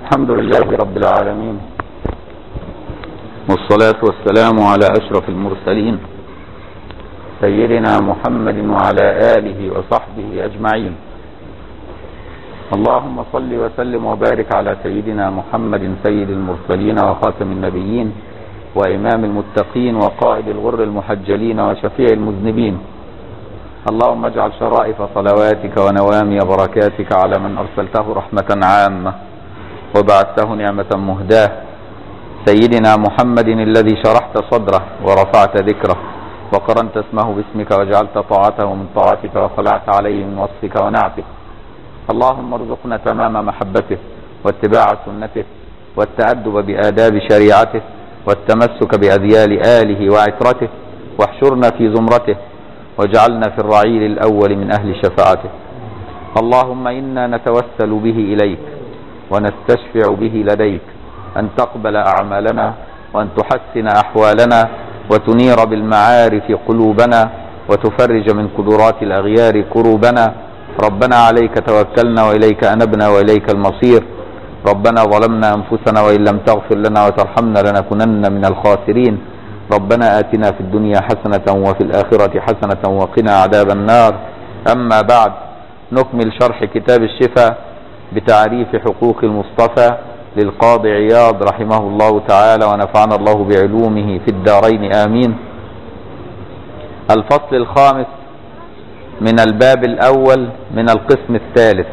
الحمد لله رب العالمين والصلاة والسلام على أشرف المرسلين سيدنا محمد وعلى آله وصحبه أجمعين اللهم صل وسلم وبارك على سيدنا محمد سيد المرسلين وخاتم النبيين وإمام المتقين وقائد الغر المحجلين وشفيع المذنبين اللهم اجعل شرائف صلواتك ونوامي بركاتك على من أرسلته رحمة عامة وبعثته نعمة مهداة سيدنا محمد الذي شرحت صدره ورفعت ذكره وقرنت اسمه باسمك وجعلت طاعته من طاعتك وخلعت عليه من وصفك ونعتك اللهم ارزقنا تمام محبته واتباع سنته والتأدب بآداب شريعته والتمسك بأذيال آله وعترته واحشرنا في زمرته واجعلنا في الرعيل الأول من أهل شفاعته اللهم إنا نتوسل به إليك ونستشفع به لديك أن تقبل أعمالنا وأن تحسن أحوالنا وتنير بالمعارف قلوبنا وتفرج من قدرات الأغيار كروبنا ربنا عليك توكلنا وإليك أنبنا وإليك المصير ربنا ظلمنا أنفسنا وإن لم تغفر لنا وترحمنا لنكونن من الخاسرين ربنا آتنا في الدنيا حسنة وفي الآخرة حسنة وقنا عذاب النار أما بعد نكمل شرح كتاب الشفاء بتعريف حقوق المصطفى للقاضي عياض رحمه الله تعالى ونفعنا الله بعلومه في الدارين آمين الفصل الخامس من الباب الأول من القسم الثالث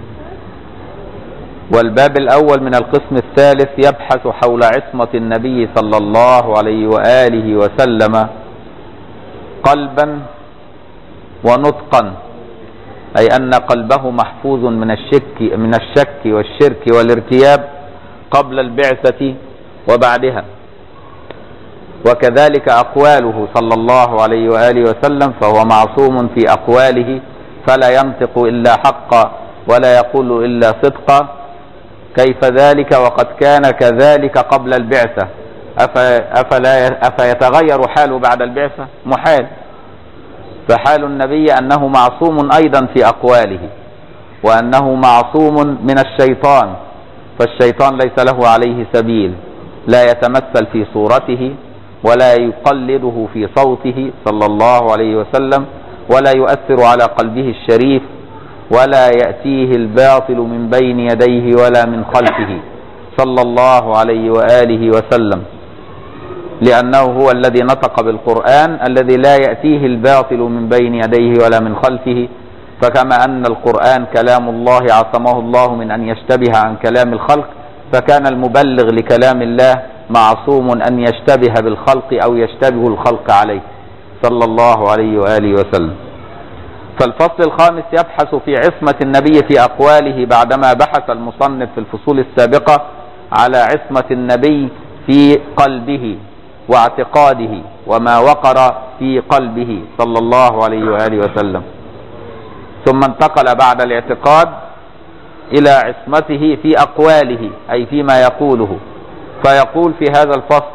والباب الأول من القسم الثالث يبحث حول عصمة النبي صلى الله عليه وآله وسلم قلبا ونطقا أي أن قلبه محفوظ من الشك من الشك والشرك والارتياب قبل البعثة وبعدها وكذلك أقواله صلى الله عليه وآله وسلم فهو معصوم في أقواله فلا ينطق إلا حقا ولا يقول إلا صدقا كيف ذلك وقد كان كذلك قبل البعثة أفلا أفيتغير حاله بعد البعثة محال فحال النبي أنه معصوم أيضا في أقواله وأنه معصوم من الشيطان فالشيطان ليس له عليه سبيل لا يتمثل في صورته ولا يقلده في صوته صلى الله عليه وسلم ولا يؤثر على قلبه الشريف ولا يأتيه الباطل من بين يديه ولا من خلفه صلى الله عليه وآله وسلم لأنه هو الذي نطق بالقرآن الذي لا يأتيه الباطل من بين يديه ولا من خلفه فكما أن القرآن كلام الله عصمه الله من أن يشتبه عن كلام الخلق فكان المبلغ لكلام الله معصوم أن يشتبه بالخلق أو يشتبه الخلق عليه صلى الله عليه وآله وسلم فالفصل الخامس يبحث في عصمة النبي في أقواله بعدما بحث المصنف في الفصول السابقة على عصمة النبي في قلبه واعتقاده وما وقر في قلبه صلى الله عليه وآله وسلم ثم انتقل بعد الاعتقاد إلى عصمته في أقواله أي فيما يقوله فيقول في هذا الفصل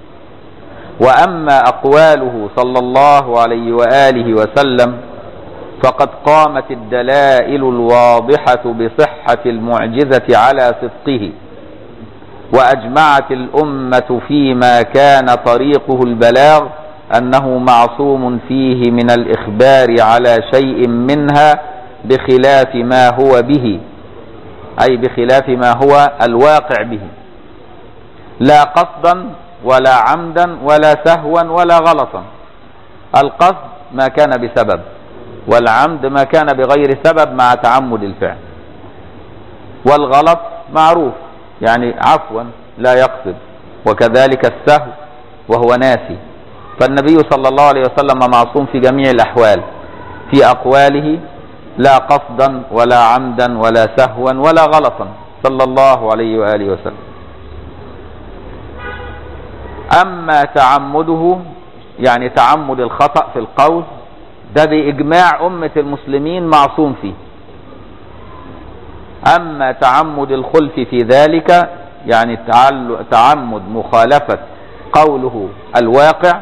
وأما أقواله صلى الله عليه وآله وسلم فقد قامت الدلائل الواضحة بصحة المعجزة على صدقه وأجمعت الأمة فيما كان طريقه البلاغ أنه معصوم فيه من الإخبار على شيء منها بخلاف ما هو به أي بخلاف ما هو الواقع به لا قصدا ولا عمدا ولا سهوا ولا غلطا القصد ما كان بسبب والعمد ما كان بغير سبب مع تعمد الفعل والغلط معروف يعني عفوا لا يقصد وكذلك السهو وهو ناسي فالنبي صلى الله عليه وسلم معصوم في جميع الأحوال في أقواله لا قصدا ولا عمدا ولا سهوا ولا غلطا صلى الله عليه وآله وسلم أما تعمده يعني تعمد الخطأ في القول ده بإجماع أمة المسلمين معصوم فيه أما تعمد الخلف في ذلك يعني تعمد مخالفة قوله الواقع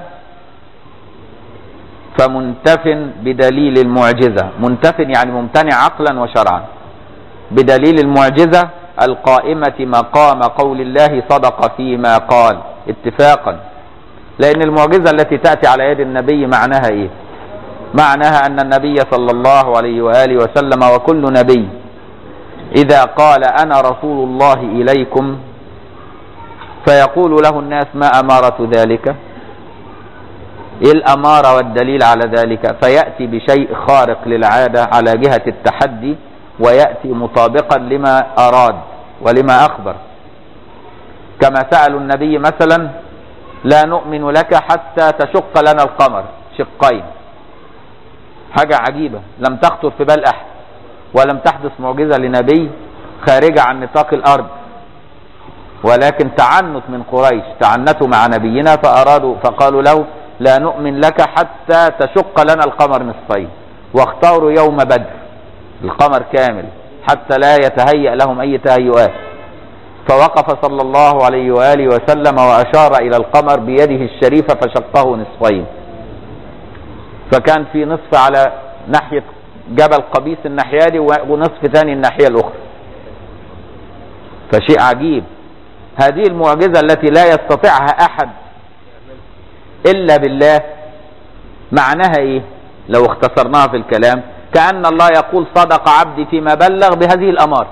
فمنتف بدليل المعجزة منتف يعني ممتنع عقلا وشرعا بدليل المعجزة القائمة مقام قول الله صدق فيما قال اتفاقا لأن المعجزة التي تأتي على يد النبي معناها إيه معناها أن النبي صلى الله عليه وآله وسلم وكل نبي إذا قال أنا رسول الله إليكم فيقول له الناس ما أمارة ذلك إيه الأمارة والدليل على ذلك فيأتي بشيء خارق للعادة على جهة التحدي ويأتي مطابقا لما أراد ولما أخبر كما سألوا النبي مثلا لا نؤمن لك حتى تشق لنا القمر شقين حاجة عجيبة لم تخطر في بال أحد ولم تحدث معجزة لنبي خارجة عن نطاق الأرض ولكن تعنت من قريش تعنتوا مع نبينا فأرادوا فقالوا له لا نؤمن لك حتى تشق لنا القمر نصفين واختاروا يوم بدر القمر كامل حتى لا يتهيأ لهم أي تهيؤات فوقف صلى الله عليه وآله وسلم وأشار إلى القمر بيده الشريفة فشقه نصفين فكان في نصف على ناحية جبل قبيس الناحية دي ونصف ثاني الناحية الأخرى فشيء عجيب هذه المعجزة التي لا يستطيعها أحد إلا بالله معناها إيه لو اختصرناها في الكلام كأن الله يقول صدق عبدي فيما بلغ بهذه الأمار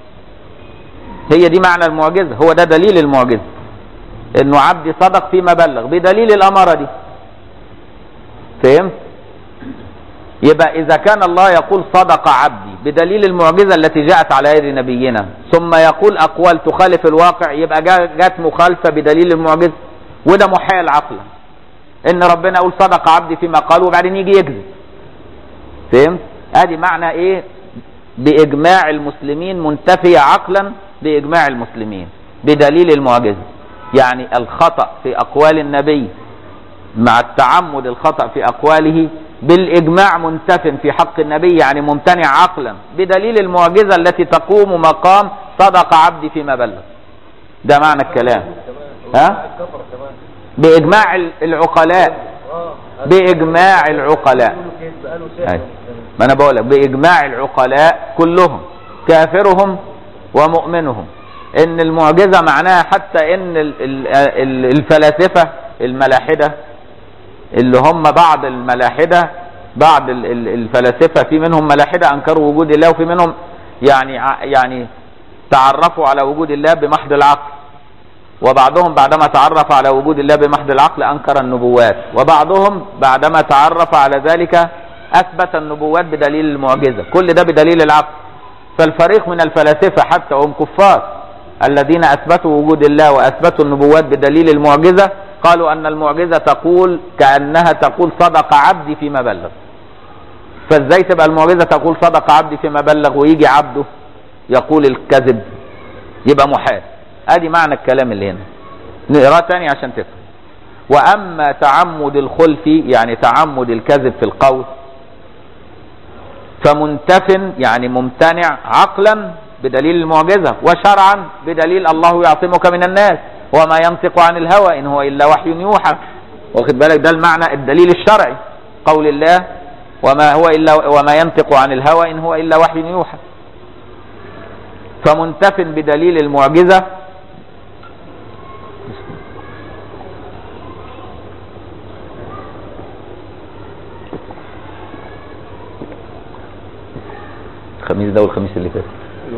هي دي معنى المعجزة هو ده دليل المعجزة انه عبدي صدق فيما بلغ بدليل الأمارة دي فهمت يبقى إذا كان الله يقول صدق عبدي بدليل المعجزة التي جاءت على يد نبينا ثم يقول أقوال تخالف الواقع يبقى جات مخالفة بدليل المعجزة وده محال عقلا ان ربنا يقول صدق عبدي فيما قال وبعدين يجي يكذب فهمت ادي معنى ايه باجماع المسلمين منتفية عقلا باجماع المسلمين بدليل المعجزة يعني الخطأ في اقوال النبي مع التعمد الخطأ في اقواله بالاجماع منتف في حق النبي يعني ممتنع عقلا بدليل المعجزة التي تقوم مقام صدق عبدي فيما بلغ ده معنى الكلام ها باجماع العقلاء باجماع العقلاء أي. ما انا بقول لك باجماع العقلاء كلهم كافرهم ومؤمنهم ان المعجزه معناها حتى ان الفلاسفه الملاحده اللي هم بعض الملاحده بعض الفلاسفه في منهم ملاحده انكروا وجود الله وفي منهم يعني يعني تعرفوا على وجود الله بمحض العقل وبعضهم بعدما تعرف على وجود الله بمحض العقل أنكر النبوات وبعضهم بعدما تعرف على ذلك أثبت النبوات بدليل المعجزة كل ده بدليل العقل فالفريق من الفلاسفة حتى هم كفار الذين أثبتوا وجود الله وأثبتوا النبوات بدليل المعجزة قالوا أن المعجزة تقول كأنها تقول صدق عبدي فيما بلغ فازاي تبقى المعجزة تقول صدق عبدي فيما بلغ ويجي عبده يقول الكذب يبقى محال ادي معنى الكلام اللي هنا نقراه تاني عشان تفهم واما تعمد الخلف يعني تعمد الكذب في القول فمنتف يعني ممتنع عقلا بدليل المعجزة وشرعا بدليل الله يعصمك من الناس وما ينطق عن الهوى إن هو إلا وحي يوحى واخد بالك ده المعنى الدليل الشرعي قول الله وما هو إلا وما ينطق عن الهوى إن هو إلا وحي يوحى فمنتف بدليل المعجزة الخميس ده والخميس اللي فات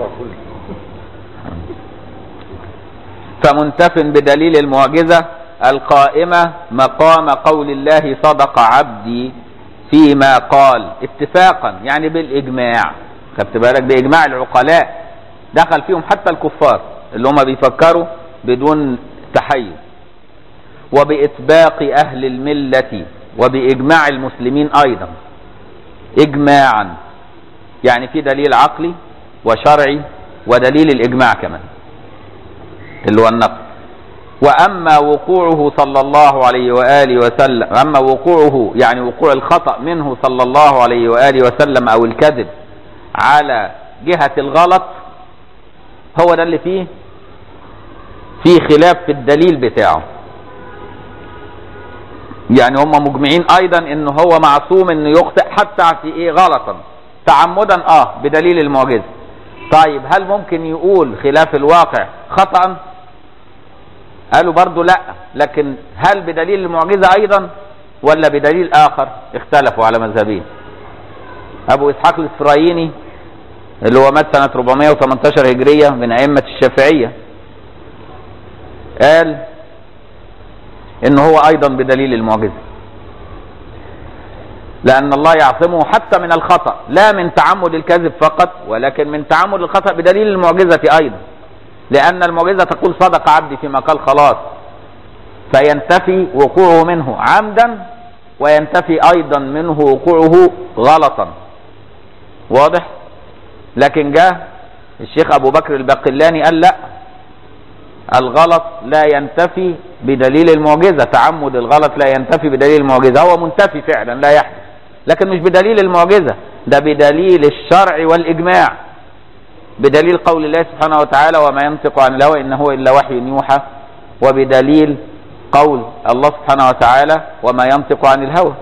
فمنتف بدليل المعجزة القائمة مقام قول الله صدق عبدي فيما قال اتفاقا يعني بالإجماع خدت بالك بإجماع العقلاء دخل فيهم حتى الكفار اللي هم بيفكروا بدون تحيز وبإطباق أهل الملة وبإجماع المسلمين أيضا إجماعا يعني في دليل عقلي وشرعي ودليل الإجماع كمان اللي هو النقل وأما وقوعه صلى الله عليه وآله وسلم أما وقوعه يعني وقوع الخطأ منه صلى الله عليه وآله وسلم أو الكذب على جهة الغلط هو ده اللي فيه في خلاف في الدليل بتاعه يعني هم مجمعين ايضا ان هو معصوم انه يخطئ حتى في ايه غلطا تعمدا اه بدليل المعجزه طيب هل ممكن يقول خلاف الواقع خطأ قالوا برضو لا لكن هل بدليل المعجزة ايضا ولا بدليل اخر اختلفوا على مذهبين ابو اسحاق الاسرائيلي اللي هو مات سنة 418 هجرية من ائمة الشافعية قال ان هو ايضا بدليل المعجزة لان الله يعصمه حتى من الخطأ لا من تعمد الكذب فقط ولكن من تعمد الخطأ بدليل المعجزة ايضا لان المعجزة تقول صدق عبدي فيما قال خلاص فينتفي وقوعه منه عمدا وينتفي ايضا منه وقوعه غلطا واضح لكن جاء الشيخ ابو بكر الباقلاني قال لا الغلط لا ينتفي بدليل المعجزة تعمد الغلط لا ينتفي بدليل المعجزة هو منتفي فعلا لا يحدث لكن مش بدليل المعجزة ده بدليل الشرع والإجماع بدليل قول الله سبحانه وتعالى وما ينطق عن الهوى إن هو إلا وحي يوحى وبدليل قول الله سبحانه وتعالى وما ينطق عن الهوى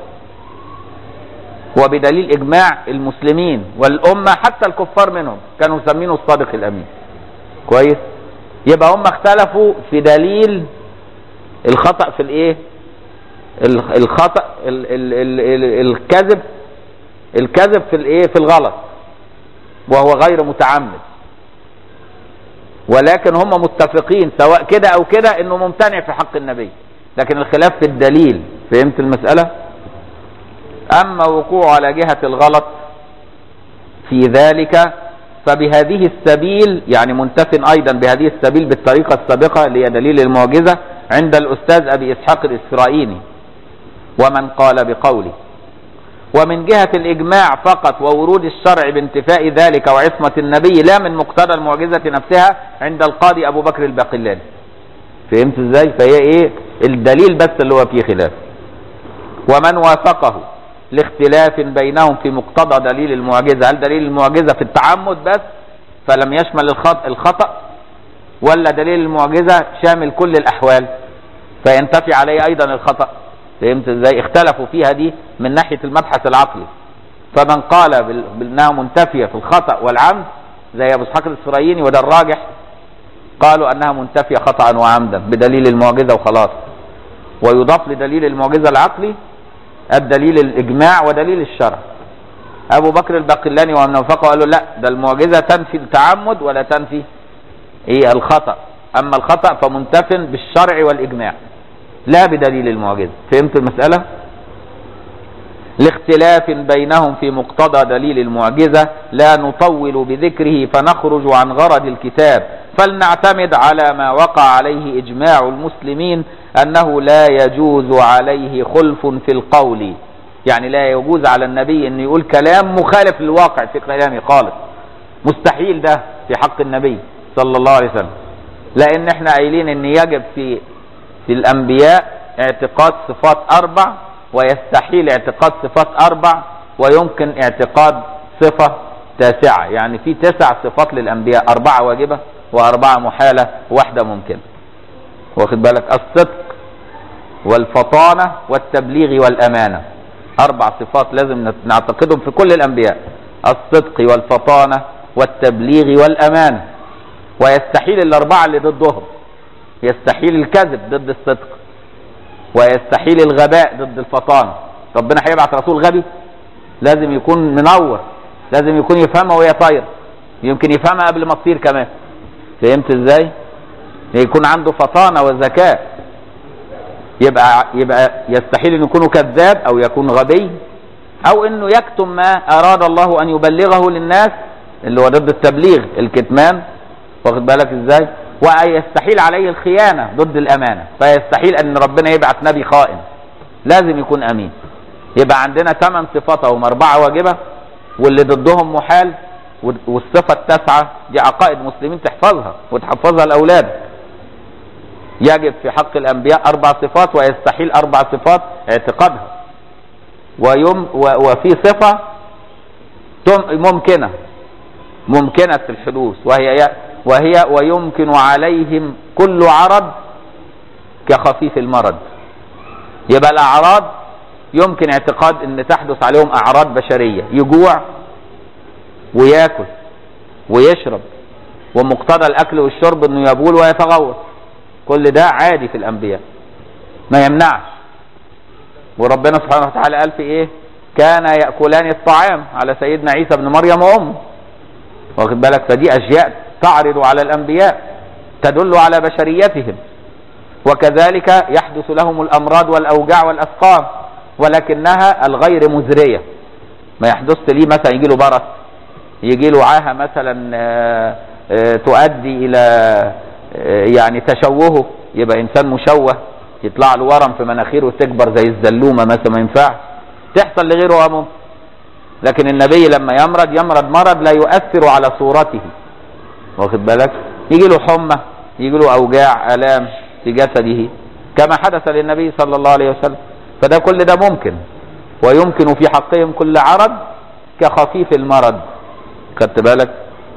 وبدليل إجماع المسلمين والأمة حتى الكفار منهم كانوا يسمينه الصادق الأمين كويس يبقى هم اختلفوا في دليل الخطأ في الايه الخطأ ال ال ال ال الكذب الكذب في الايه في الغلط وهو غير متعمد ولكن هم متفقين سواء كده او كده انه ممتنع في حق النبي لكن الخلاف في الدليل فهمت المسألة اما وقوع على جهة الغلط في ذلك فبهذه السبيل يعني منتف ايضا بهذه السبيل بالطريقة السابقة اللي هي دليل المعجزة عند الاستاذ ابي اسحاق الاسرائيلي ومن قال بقوله ومن جهة الاجماع فقط وورود الشرع بانتفاء ذلك وعصمة النبي لا من مقتضى المعجزة نفسها عند القاضي ابو بكر الباقلاني فهمت ازاي فهي ايه الدليل بس اللي هو فيه خلاف ومن وافقه لاختلاف بينهم في مقتضى دليل المعجزة هل دليل المعجزة في التعمد بس فلم يشمل الخطأ, الخطأ ولا دليل المعجزة شامل كل الأحوال فينتفي عليه أيضا الخطأ فهمت ازاي اختلفوا فيها دي من ناحية المبحث العقلي فمن قال بأنها منتفية في الخطأ والعمد زي أبو اسحاق الإسرائيلي وده الراجح قالوا أنها منتفية خطأ وعمدا بدليل المعجزة وخلاص ويضاف لدليل المعجزة العقلي الدليل الإجماع ودليل الشرع أبو بكر الباقلاني ومن وفقه قالوا لا ده المعجزة تنفي التعمد ولا تنفي إيه الخطأ أما الخطأ فمنتف بالشرع والإجماع لا بدليل المعجزة فهمت المسألة لاختلاف بينهم في مقتضى دليل المعجزة لا نطول بذكره فنخرج عن غرض الكتاب فلنعتمد على ما وقع عليه إجماع المسلمين أنه لا يجوز عليه خلف في القول يعني لا يجوز على النبي أن يقول كلام مخالف للواقع في كلامه خالص مستحيل ده في حق النبي صلى الله عليه وسلم لأن احنا قايلين أن يجب في في الأنبياء اعتقاد صفات أربع ويستحيل اعتقاد صفات أربع ويمكن اعتقاد صفة تاسعة يعني في تسع صفات للأنبياء أربعة واجبة وأربعة محالة واحدة ممكنة واخد بالك الصدق والفطانة والتبليغ والأمانة أربع صفات لازم نعتقدهم في كل الأنبياء الصدق والفطانة والتبليغ والأمانة ويستحيل الأربعة اللي ضدهم يستحيل الكذب ضد الصدق ويستحيل الغباء ضد الفطانة ربنا هيبعت رسول غبي لازم يكون منور لازم يكون يفهمها وهي طاير يمكن يفهمها قبل ما تطير كمان فهمت ازاي يكون عنده فطانة وذكاء يبقى يبقى يستحيل ان يكون كذاب او يكون غبي او انه يكتم ما اراد الله ان يبلغه للناس اللي هو ضد التبليغ الكتمان واخد بالك ازاي ويستحيل عليه الخيانة ضد الامانة فيستحيل ان ربنا يبعث نبي خائن لازم يكون امين يبقى عندنا ثمان صفات هم اربعة واجبة واللي ضدهم محال والصفة التاسعة دي عقائد مسلمين تحفظها وتحفظها لأولادك يجب في حق الأنبياء أربع صفات ويستحيل أربع صفات اعتقادها ويم وفي صفة ممكنة ممكنة الحدوث وهي وهي ويمكن عليهم كل عرض كخفيف المرض يبقى الأعراض يمكن اعتقاد ان تحدث عليهم أعراض بشرية يجوع وياكل ويشرب ومقتضى الاكل والشرب انه يبول ويتغوط كل ده عادي في الانبياء ما يمنعش وربنا سبحانه وتعالى قال في ايه كان ياكلان الطعام على سيدنا عيسى ابن مريم وامه واخد بالك فدي اشياء تعرض على الانبياء تدل على بشريتهم وكذلك يحدث لهم الامراض والاوجاع والاسقام ولكنها الغير مزريه ما يحدث ليه مثلا يجي له برص يجي له عاهه مثلا آه، آه، تؤدي الى آه، يعني تشوهه يبقى انسان مشوه يطلع له ورم في مناخيره وتكبر زي الزلومه مثلا ما ينفعش تحصل لغيره امه لكن النبي لما يمرض يمرض مرض لا يؤثر على صورته واخد بالك يجي له حمى يجي له اوجاع الام في جسده كما حدث للنبي صلى الله عليه وسلم فده كل ده ممكن ويمكن في حقهم كل عرض كخفيف المرض خدت بالك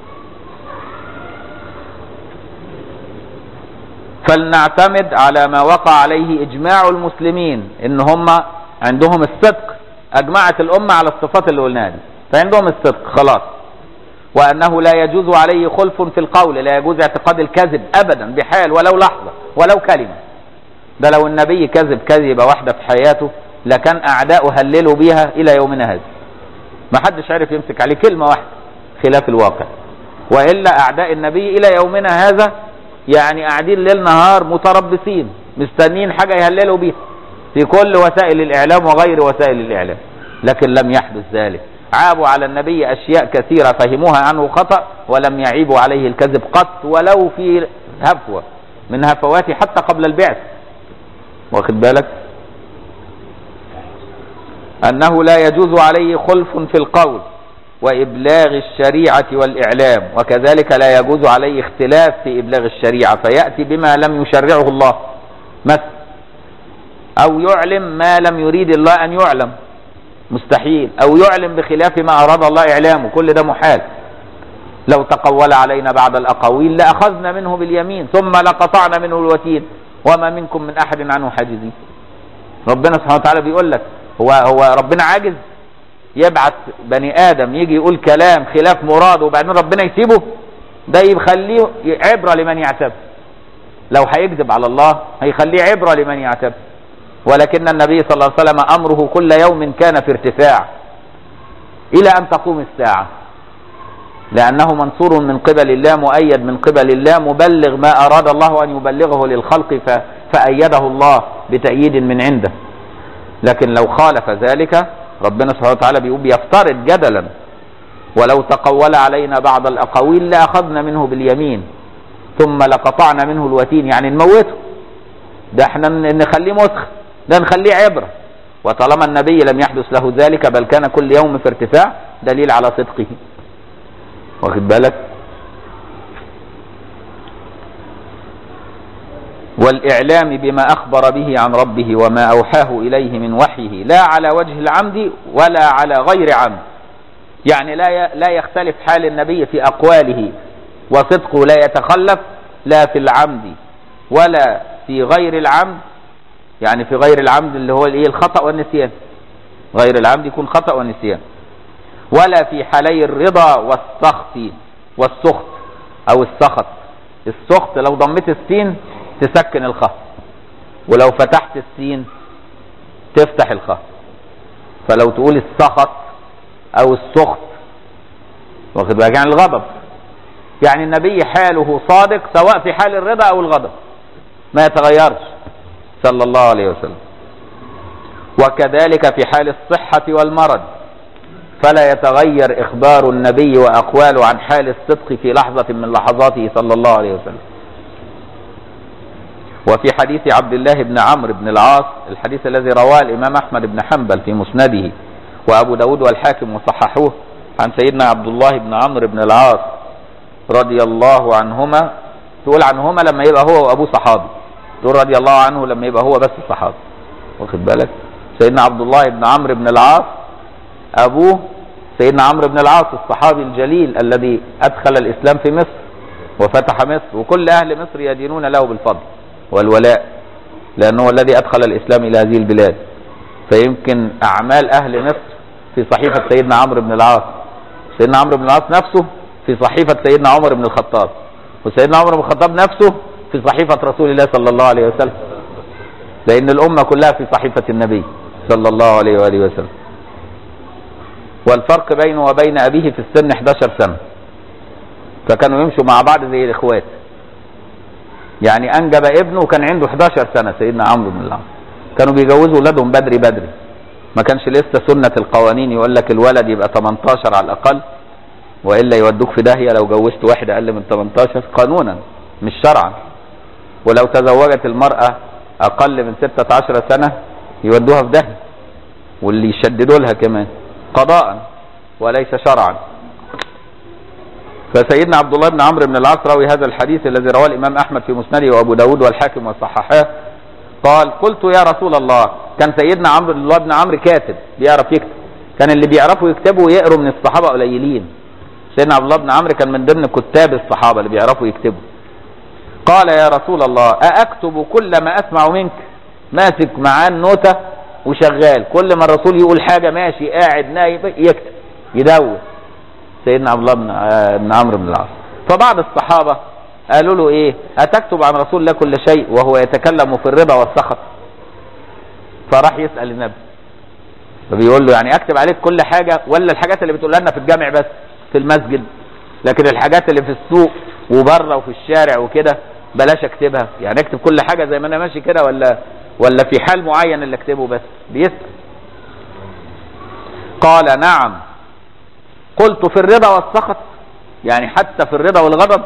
فلنعتمد على ما وقع عليه اجماع المسلمين ان هم عندهم الصدق اجمعت الامه على الصفات اللي قلناها دي فعندهم الصدق خلاص وانه لا يجوز عليه خلف في القول لا يجوز اعتقاد الكذب ابدا بحال ولو لحظه ولو كلمه ده لو النبي كذب كذبه واحده في حياته لكان اعداؤه هللوا بيها الى يومنا هذا ما حدش عرف يمسك عليه كلمه واحده خلاف الواقع والا اعداء النبي الى يومنا هذا يعني قاعدين ليل نهار متربصين مستنين حاجه يهللوا بيها في كل وسائل الاعلام وغير وسائل الاعلام لكن لم يحدث ذلك عابوا على النبي اشياء كثيره فهموها عنه خطا ولم يعيبوا عليه الكذب قط ولو في هفوه من هفواته حتى قبل البعث واخد بالك انه لا يجوز عليه خلف في القول وابلاغ الشريعه والاعلام وكذلك لا يجوز عليه اختلاف في ابلاغ الشريعه فياتي بما لم يشرعه الله مثلا او يعلم ما لم يريد الله ان يعلم مستحيل او يعلم بخلاف ما اراد الله اعلامه كل ده محال لو تقول علينا بعض الاقاويل لاخذنا منه باليمين ثم لقطعنا منه الوتين وما منكم من احد عنه حاجزين ربنا سبحانه وتعالى بيقول لك هو هو ربنا عاجز يبعث بني ادم يجي يقول كلام خلاف مراده وبعدين ربنا يسيبه ده يخليه عبره لمن يعتبر لو هيكذب على الله هيخليه عبره لمن يعتبر ولكن النبي صلى الله عليه وسلم امره كل يوم كان في ارتفاع الى ان تقوم الساعه لانه منصور من قبل الله مؤيد من قبل الله مبلغ ما اراد الله ان يبلغه للخلق ف- فايده الله بتاييد من عنده لكن لو خالف ذلك ربنا سبحانه وتعالى بيقول بيفترض جدلا ولو تقول علينا بعض الاقاويل لاخذنا منه باليمين ثم لقطعنا منه الوتين يعني نموته ده احنا ن- نخليه مسخ ده نخليه عبره وطالما النبي لم يحدث له ذلك بل كان كل يوم في ارتفاع دليل على صدقه واخد بالك والإعلام بما أخبر به عن ربه وما أوحاه إليه من وحيه لا على وجه العمد ولا على غير عمد يعني لا ي- لا يختلف حال النبي في أقواله وصدقه لا يتخلف لا في العمد ولا في غير العمد يعني في غير العمد اللي هو الايه الخطأ والنسيان غير العمد يكون خطأ ونسيان ولا في حالي الرضا والسخط والسخط او السخط السخط لو ضميت السين تسكن الخاء ولو فتحت السين تفتح الخاء فلو تقول السخط او السخط واخد بالك يعني الغضب يعني النبي حاله صادق سواء في حال الرضا او الغضب ما يتغيرش صلى الله عليه وسلم وكذلك في حال الصحة والمرض فلا يتغير إخبار النبي وأقواله عن حال الصدق في لحظة من لحظاته صلى الله عليه وسلم وفي حديث عبد الله بن عمرو بن العاص الحديث الذي رواه الإمام أحمد بن حنبل في مسنده وأبو داود والحاكم وصححوه عن سيدنا عبد الله بن عمرو بن العاص رضي الله عنهما تقول عنهما لما يبقى هو وأبوه صحابي تقول رضي الله عنه لما يبقى هو بس صحابي واخد بالك سيدنا عبد الله بن عمرو بن العاص أبوه سيدنا عمرو بن العاص الصحابي الجليل الذي أدخل الإسلام في مصر وفتح مصر وكل أهل مصر يدينون له بالفضل والولاء لأنه هو الذي أدخل الإسلام إلى هذه البلاد فيمكن أعمال أهل مصر في صحيفة سيدنا عمرو بن العاص سيدنا عمرو بن العاص نفسه في صحيفة سيدنا عمر بن الخطاب وسيدنا عمر بن الخطاب نفسه في صحيفة رسول الله صلى الله عليه وسلم لأن الأمة كلها في صحيفة النبي صلى الله عليه وآله وسلم والفرق بينه وبين أبيه في السن 11 سنة فكانوا يمشوا مع بعض زي الإخوات يعني أنجب ابنه وكان عنده 11 سنة سيدنا عمرو بن العاص كانوا بيجوزوا ولادهم بدري بدري ما كانش لسه سنة القوانين يقول لك الولد يبقى 18 على الأقل وإلا يودوك في داهية لو جوزت واحد أقل من 18 قانونا مش شرعا ولو تزوجت المرأة أقل من 16 سنة يودوها في داهية واللي يشددوا لها كمان قضاء وليس شرعا فسيدنا عبد الله بن عمرو بن العاص راوي هذا الحديث الذي رواه الإمام أحمد في مسنده وأبو داود والحاكم وصححاه قال قلت يا رسول الله كان سيدنا عمرو الله بن عمرو كاتب بيعرف يكتب كان اللي بيعرفوا يكتبوا ويقروا من الصحابة قليلين سيدنا عبد الله بن عمرو كان من ضمن كتاب الصحابة اللي بيعرفوا يكتبوا قال يا رسول الله أأكتب كل ما أسمع منك ماسك معاه النوتة وشغال كل ما الرسول يقول حاجة ماشي قاعد نايم يكتب يدون سيدنا عبد الله بن بن عمرو بن العاص فبعض الصحابة قالوا له ايه أتكتب عن رسول الله كل شيء وهو يتكلم في الربا والسخط فراح يسأل النبي فبيقول له يعني اكتب عليك كل حاجة ولا الحاجات اللي بتقولها لنا في الجامع بس في المسجد لكن الحاجات اللي في السوق وبره وفي الشارع وكده بلاش اكتبها يعني اكتب كل حاجة زي ما انا ماشي كده ولا ولا في حال معين اللي اكتبه بس بيسأل قال نعم قلت في الرضا والسخط يعني حتى في الرضا والغضب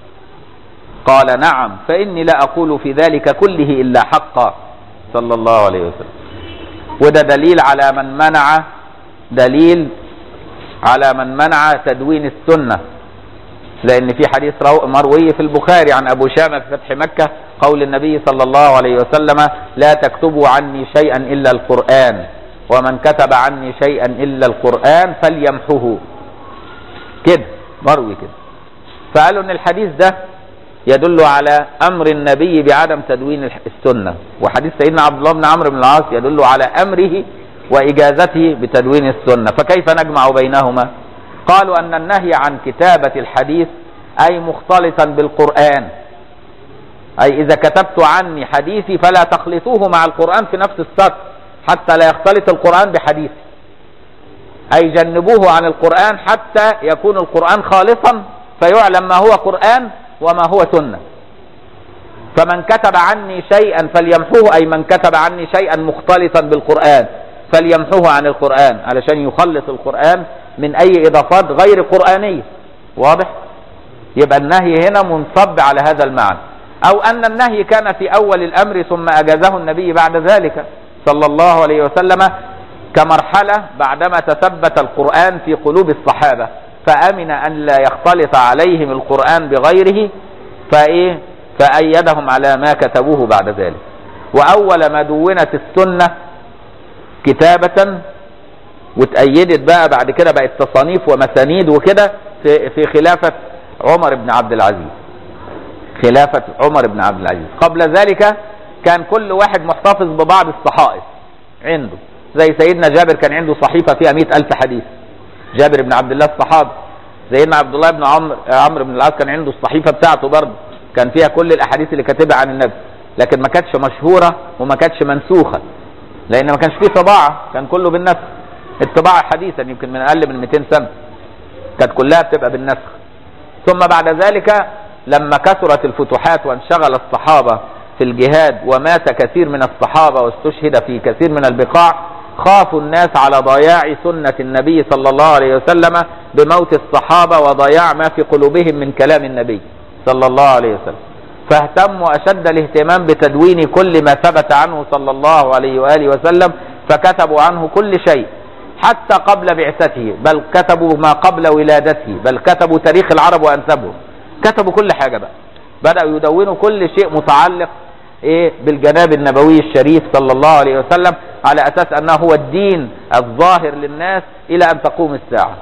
قال نعم فإني لا أقول في ذلك كله إلا حقا صلى الله عليه وسلم وده دليل على من منع دليل على من منع تدوين السنة لأن في حديث مروي في البخاري عن أبو شامة في فتح مكة قول النبي صلى الله عليه وسلم لا تكتبوا عني شيئا إلا القرآن ومن كتب عني شيئا إلا القرآن فليمحه كده مروي كده فقالوا ان الحديث ده يدل على امر النبي بعدم تدوين السنه وحديث سيدنا عبد الله بن عمرو بن العاص يدل على امره واجازته بتدوين السنه فكيف نجمع بينهما قالوا ان النهي عن كتابه الحديث اي مختلطا بالقران اي اذا كتبت عني حديثي فلا تخلطوه مع القران في نفس السطر حتى لا يختلط القران بحديثي أي جنبوه عن القرآن حتى يكون القرآن خالصا فيعلم ما هو قرآن وما هو سنة فمن كتب عني شيئا فليمحوه أي من كتب عني شيئا مختلطا بالقرآن فليمحوه عن القرآن علشان يخلص القرآن من أي إضافات غير قرآنية واضح؟ يبقى النهي هنا منصب على هذا المعنى أو أن النهي كان في أول الأمر ثم أجازه النبي بعد ذلك صلى الله عليه وسلم كمرحلة بعدما تثبت القرآن في قلوب الصحابة فأمن أن لا يختلط عليهم القرآن بغيره فإيه فأيدهم على ما كتبوه بعد ذلك وأول ما دونت السنة كتابة وتأيدت بقى بعد كده بقت تصانيف ومسانيد وكده في, في خلافة عمر بن عبد العزيز خلافة عمر بن عبد العزيز قبل ذلك كان كل واحد محتفظ ببعض الصحائف عنده زي سيدنا جابر كان عنده صحيفة فيها مئة ألف حديث جابر بن عبد الله الصحابي سيدنا عبد الله بن عمرو عمرو بن العاص كان عنده الصحيفة بتاعته برضه كان فيها كل الأحاديث اللي كاتبها عن النبي لكن ما كانتش مشهورة وما كانتش منسوخة لأن ما كانش فيه طباعة كان كله بالنسخ الطباعة حديثا يمكن من أقل من 200 سنة كانت كلها بتبقى بالنسخ ثم بعد ذلك لما كثرت الفتوحات وانشغل الصحابة في الجهاد ومات كثير من الصحابة واستشهد في كثير من البقاع خافوا الناس على ضياع سنة النبي صلى الله عليه وسلم بموت الصحابة وضياع ما في قلوبهم من كلام النبي صلى الله عليه وسلم فاهتموا أشد الاهتمام بتدوين كل ما ثبت عنه صلى الله عليه وآله وسلم فكتبوا عنه كل شيء حتى قبل بعثته بل كتبوا ما قبل ولادته بل كتبوا تاريخ العرب وأنسبهم كتبوا كل حاجة بقى بدأوا يدونوا كل شيء متعلق ايه بالجناب النبوي الشريف صلى الله عليه وسلم على اساس انه هو الدين الظاهر للناس الى ان تقوم الساعة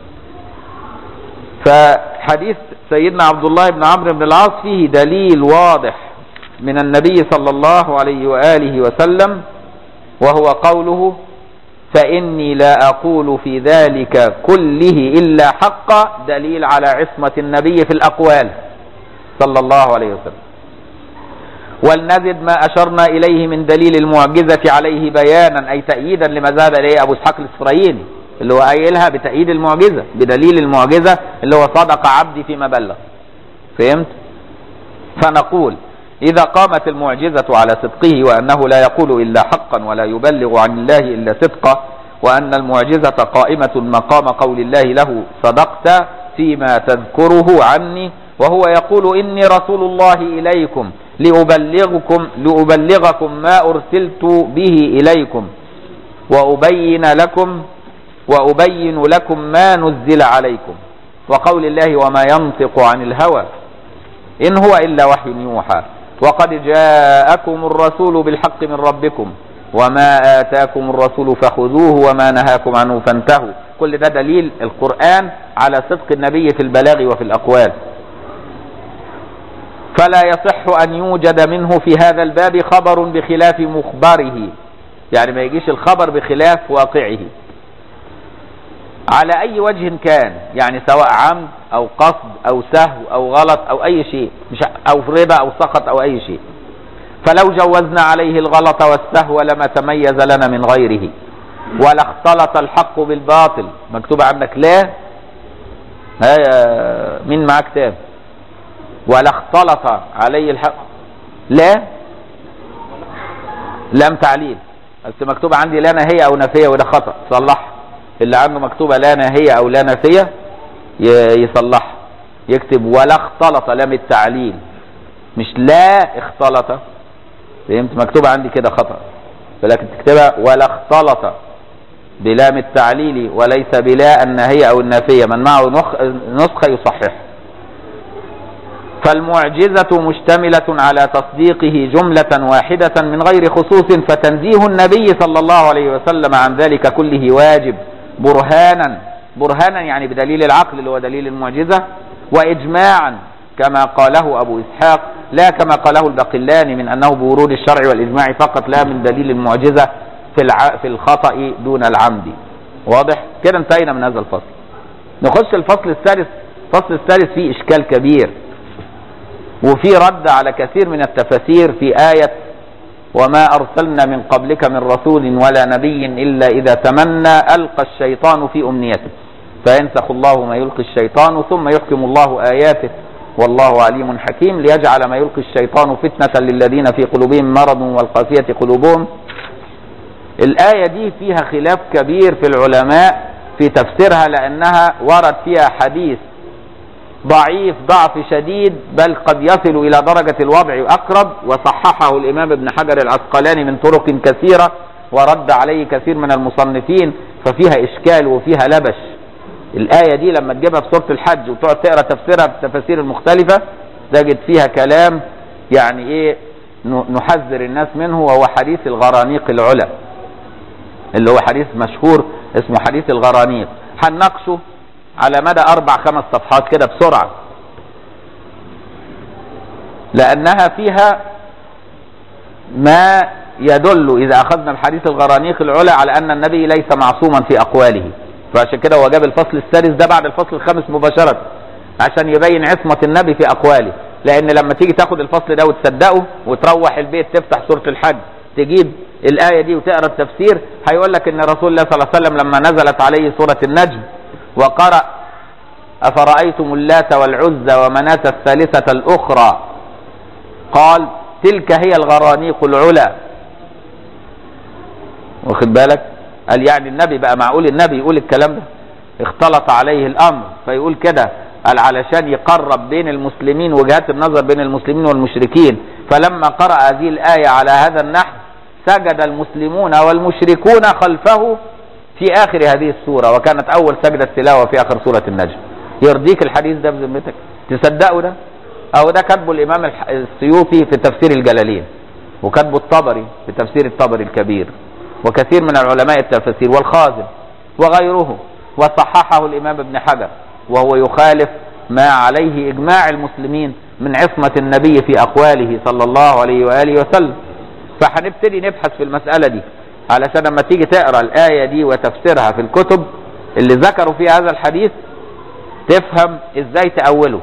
فحديث سيدنا عبد الله بن عمرو بن العاص فيه دليل واضح من النبي صلى الله عليه وآله وسلم وهو قوله فإني لا أقول في ذلك كله إلا حق دليل على عصمة النبي في الأقوال صلى الله عليه وسلم ولنزد ما أشرنا إليه من دليل المعجزة عليه بيانا أي تأييدا لما ذهب إليه أبو إسحاق الإسرائيلي اللي هو قايلها بتأييد المعجزة بدليل المعجزة اللي هو صدق عبدي فيما بلغ فهمت فنقول إذا قامت المعجزة على صدقه وأنه لا يقول إلا حقا ولا يبلغ عن الله إلا صدقا وأن المعجزة قائمة مقام قول الله له صدقت فيما تذكره عني وهو يقول إني رسول الله إليكم لأبلغكم, لأبلغكم ما أرسلت به إليكم وأبين لكم وأبين لكم ما نزل عليكم وقول الله وما ينطق عن الهوى إن هو إلا وحي يوحى وقد جاءكم الرسول بالحق من ربكم وما آتاكم الرسول فخذوه وما نهاكم عنه فانتهوا كل ده دليل القرآن على صدق النبي في البلاغ وفي الأقوال فلا يصح أن يوجد منه في هذا الباب خبر بخلاف مخبره يعني ما يجيش الخبر بخلاف واقعه على أي وجه كان يعني سواء عمد أو قصد أو سهو أو غلط أو أي شيء مش أو ربا أو سقط أو أي شيء فلو جوزنا عليه الغلط والسهو لما تميز لنا من غيره ولا اختلط الحق بالباطل مكتوب عندك لا ها مين معاه كتاب ولا اختلط عليه الحق لا لم تعليل بس مكتوب عندي لا نهية او نفية وده خطأ صلح اللي عنده مكتوبة لا نهية او لا نفية يصلح يكتب ولا اختلط لم التعليل مش لا اختلط فهمت مكتوب عندي كده خطأ فلكن تكتبها ولا اختلط بلام التعليل وليس بلا النهية او النافية من معه نسخة يصحح فالمعجزة مشتملة على تصديقه جملة واحدة من غير خصوص فتنزيه النبي صلى الله عليه وسلم عن ذلك كله واجب برهانا برهانا يعني بدليل العقل اللي هو دليل المعجزة وإجماعا كما قاله أبو إسحاق لا كما قاله البقلاني من أنه بورود الشرع والإجماع فقط لا من دليل المعجزة في الع... في الخطأ دون العمد واضح كده انتهينا من هذا الفصل نخش الفصل الثالث الفصل الثالث فيه إشكال كبير وفي رد على كثير من التفاسير في آية وما أرسلنا من قبلك من رسول ولا نبي إلا إذا تمنى ألقى الشيطان في أمنيته فينسخ الله ما يلقي الشيطان ثم يحكم الله آياته والله عليم حكيم ليجعل ما يلقي الشيطان فتنة للذين في قلوبهم مرض والقاسية قلوبهم الآية دي فيها خلاف كبير في العلماء في تفسيرها لأنها ورد فيها حديث ضعيف ضعف شديد بل قد يصل إلى درجة الوضع أقرب وصححه الإمام ابن حجر العسقلاني من طرق كثيرة ورد عليه كثير من المصنفين ففيها إشكال وفيها لبش الآية دي لما تجيبها في سورة الحج وتقعد تقرا تفسيرها بالتفاسير المختلفة تجد فيها كلام يعني إيه نحذر الناس منه وهو حديث الغرانيق العلا اللي هو حديث مشهور اسمه حديث الغرانيق هنناقشه على مدى أربع خمس صفحات كده بسرعة لأنها فيها ما يدل إذا أخذنا الحديث الغرانيق العلا على أن النبي ليس معصوما في أقواله فعشان كده هو جاب الفصل السادس ده بعد الفصل الخامس مباشرة عشان يبين عصمة النبي في أقواله لأن لما تيجي تاخد الفصل ده وتصدقه وتروح البيت تفتح سورة الحج تجيب الآية دي وتقرا التفسير هيقول لك إن رسول الله صلى الله عليه وسلم لما نزلت عليه سورة النجم وقرأ أفرأيتم اللات والعزى ومناة الثالثة الأخرى قال تلك هي الغرانيق العلا واخد بالك قال يعني النبي بقى معقول النبي يقول الكلام ده اختلط عليه الأمر فيقول كده قال علشان يقرب بين المسلمين وجهات النظر بين المسلمين والمشركين فلما قرأ هذه الآية على هذا النحو سجد المسلمون والمشركون خلفه في آخر هذه السورة وكانت أول سجدة تلاوة في آخر سورة النجم يرضيك الحديث ده بذمتك تصدقه ده أو ده كاتبه الإمام السيوطي في تفسير الجلالين وكاتبه الطبري في تفسير الطبري الكبير وكثير من العلماء التفاسير والخازن وغيره وصححه الإمام ابن حجر وهو يخالف ما عليه إجماع المسلمين من عصمة النبي في أقواله صلى الله عليه وآله وسلم فهنبتدي نبحث في المسألة دي علشان لما تيجي تقرا الايه دي وتفسيرها في الكتب اللي ذكروا فيها هذا الحديث تفهم ازاي تأوله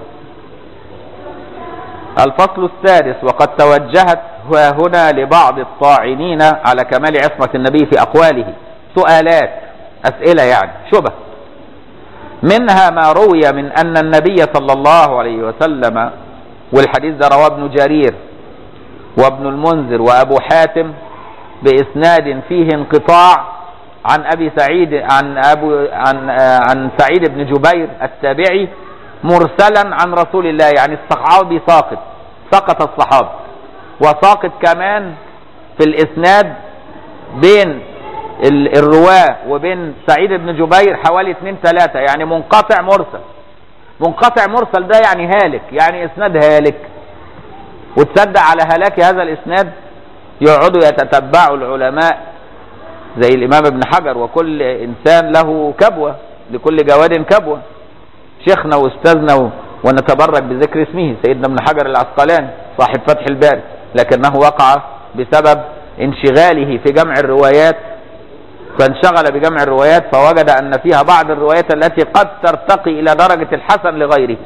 الفصل السادس وقد توجهت هنا لبعض الطاعنين على كمال عصمة النبي في أقواله سؤالات أسئلة يعني شبه منها ما روي من أن النبي صلى الله عليه وسلم والحديث ده رواه ابن جرير وابن المنذر وأبو حاتم بإسناد فيه انقطاع عن أبي سعيد عن أبو عن عن سعيد بن جبير التابعي مرسلا عن رسول الله يعني الصحابي ساقط سقط الصحابي وساقط كمان في الإسناد بين الرواة وبين سعيد بن جبير حوالي اثنين ثلاثة يعني منقطع مرسل منقطع مرسل ده يعني هالك يعني اسناد هالك وتصدق على هلاك هذا الاسناد يقعدوا يتتبعوا العلماء زي الامام ابن حجر وكل انسان له كبوة لكل جواد كبوة شيخنا واستاذنا ونتبرك بذكر اسمه سيدنا ابن حجر العسقلاني صاحب فتح الباري لكنه وقع بسبب انشغاله في جمع الروايات فانشغل بجمع الروايات فوجد أن فيها بعض الروايات التي قد ترتقي إلى درجة الحسن لغيره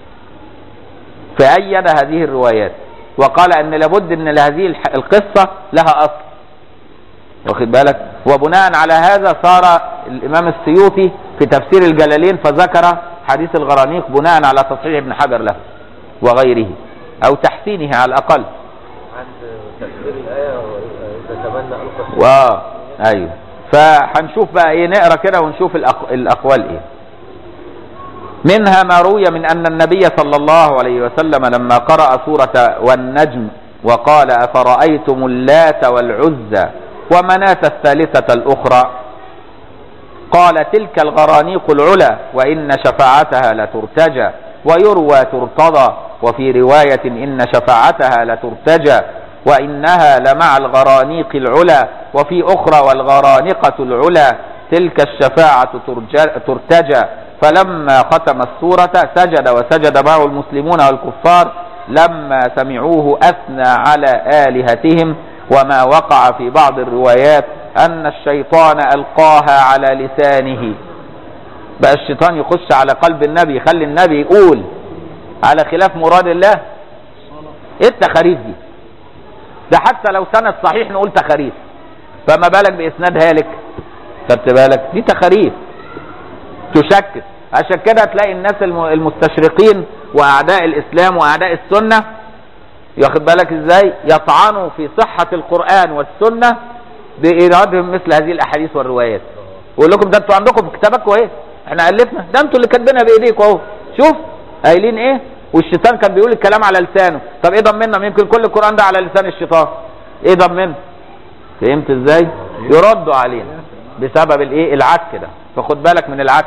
فأيد هذه الروايات وقال أن لابد أن هذه القصة لها أصل واخد بالك وبناء على هذا صار الإمام السيوطي في تفسير الجلالين فذكر حديث الغرانيق بناء على تصحيح ابن حجر له وغيره أو تحسينه على الأقل عند تفسير الآية تتمنى ألقى و أيوه فهنشوف بقى ايه نقرا كده ونشوف الأق... الاقوال ايه منها ما روي من ان النبي صلى الله عليه وسلم لما قرأ سورة والنجم وقال افرأيتم اللات والعزى ومناة الثالثة الاخرى قال تلك الغرانيق العلا وان شفاعتها لترتجى ويروى ترتضى وفي رواية ان شفاعتها لترتجى وإنها لمع الغرانيق العلا وفي أخرى والغرانقة العلا تلك الشفاعة ترتجى فلما ختم السورة سجد وسجد معه المسلمون والكفار لما سمعوه أثنى على آلهتهم وما وقع في بعض الروايات أن الشيطان ألقاها على لسانه بقى الشيطان يخش على قلب النبي يخلي النبي يقول على خلاف مراد الله ايه التخاريف دي ده حتى لو سند صحيح نقول تخاريف فما بالك باسناد هالك خدت بالك دي تخاريف تشكك عشان كده تلاقي الناس المستشرقين واعداء الاسلام واعداء السنه ياخد بالك ازاي يطعنوا في صحه القران والسنه بايرادهم مثل هذه الاحاديث والروايات يقول لكم ده انتوا عندكم في كتابكم ايه احنا الفنا ده انتوا اللي كاتبينها بايديكم اهو شوف قايلين ايه والشيطان كان بيقول الكلام على لسانه طب ايه ضمننا يمكن كل القرآن ده على لسان الشيطان ايه ضمننا فهمت ازاي يردوا علينا بسبب الايه العك ده فخد بالك من العك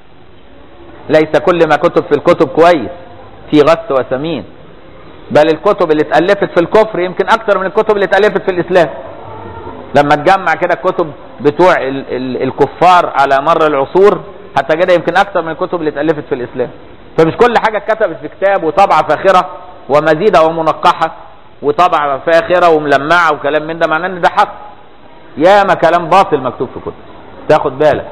ليس كل ما كتب في الكتب كويس في غث وسمين بل الكتب اللي اتألفت في الكفر يمكن اكتر من الكتب اللي اتألفت في الاسلام لما تجمع كده الكتب بتوع ال ال الكفار على مر العصور هتجدها يمكن اكتر من الكتب اللي اتألفت في الاسلام فمش كل حاجة اتكتبت في كتاب وطبعة فاخرة ومزيدة ومنقحة وطبعة فاخرة وملمعة وكلام من ده معناه ان ده حق ياما كلام باطل مكتوب في كتب تاخد بالك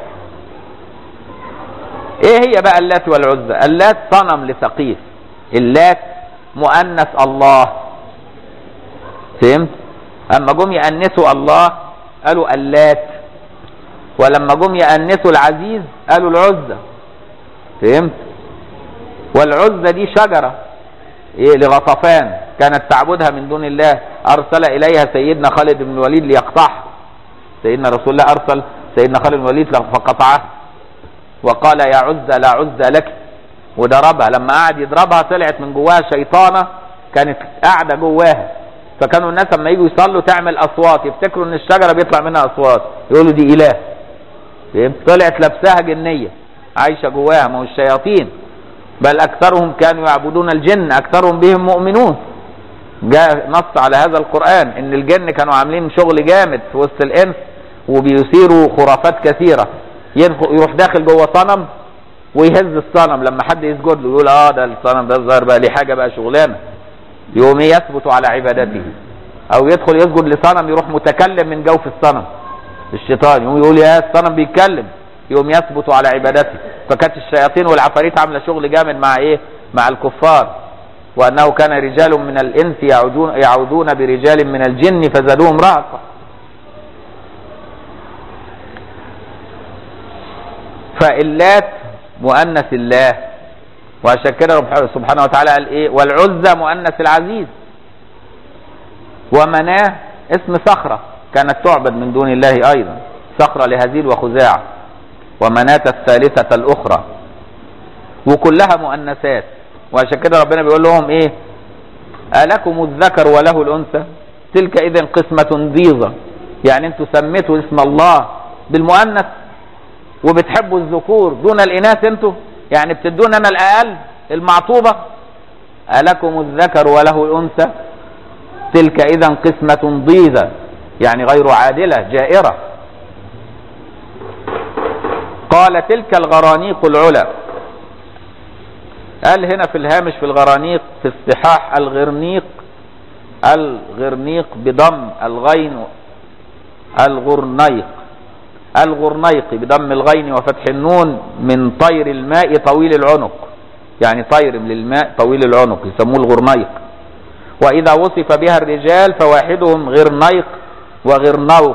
ايه هي بقى اللات والعزى اللات صنم لثقيف اللات مؤنث الله فهمت اما جم يأنسوا الله قالوا اللات ولما جم يأنسوا العزيز قالوا العزى فهمت والعزى دي شجرة إيه لغطفان كانت تعبدها من دون الله أرسل إليها سيدنا خالد بن الوليد ليقطعها سيدنا رسول الله أرسل سيدنا خالد بن الوليد فقطعها وقال يا عزى لا عزى لك وضربها لما قعد يضربها طلعت من جواها شيطانة كانت قاعدة جواها فكانوا الناس لما يجوا يصلوا تعمل أصوات يفتكروا إن الشجرة بيطلع منها أصوات يقولوا دي إله طلعت لبسها جنية عايشة جواها ما هو الشياطين بل أكثرهم كانوا يعبدون الجن أكثرهم بهم مؤمنون جاء نص على هذا القرآن إن الجن كانوا عاملين شغل جامد في وسط الإنس وبيثيروا خرافات كثيرة يروح داخل جوه صنم ويهز الصنم لما حد يسجد له يقول اه ده الصنم ده الظاهر بقى ليه حاجه بقى شغلانه يقوم يثبت على عبادته او يدخل يسجد لصنم يروح متكلم من جوف الصنم الشيطان يقوم يقول يا الصنم بيتكلم يقوم يثبت على عبادته فكانت الشياطين والعفاريت عامله شغل جامد مع ايه مع الكفار وانه كان رجال من الانس يعودون يعودون برجال من الجن فزادوهم رهقا فاللات مؤنث الله وعشان كده رب سبحانه وتعالى قال ايه والعزى مؤنث العزيز ومناه اسم صخرة كانت تعبد من دون الله ايضا صخرة لهزيل وخزاعة ومناة الثالثة الاخرى وكلها مؤنثات وعشان كده ربنا بيقول لهم ايه ألكم الذكر وله الأنثى تلك إذا قسمة ضيظة يعني انتوا سميتوا اسم الله بالمؤنث وبتحبوا الذكور دون الإناث انتوا يعني بتدون أنا الأقل المعطوبة ألكم الذكر وله الأنثى تلك إذا قسمة ضيظة يعني غير عادلة جائرة قال تلك الغرانيق العلا قال هنا في الهامش في الغرانيق في الصحاح الغرنيق الغرنيق بضم الغين الغرنيق الغرنيق بضم الغين وفتح النون من طير الماء طويل العنق يعني طير للماء طويل العنق يسموه الغرنيق وإذا وصف بها الرجال فواحدهم غرنيق وغرنوق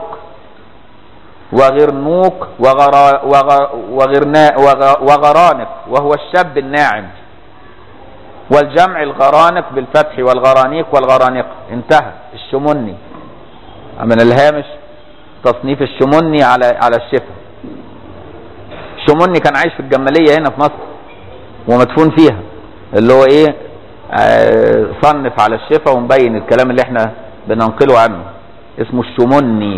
وغرنوق وغرا وغ وغرنا وغ وغرانق وهو الشاب الناعم والجمع الغرانق بالفتح والغرانيق والغرانق انتهى الشمني من الهامش تصنيف الشمني على على الشفا الشمني كان عايش في الجمالية هنا في مصر ومدفون فيها اللي هو ايه آه صنف على الشفا ومبين الكلام اللي احنا بننقله عنه اسمه الشمني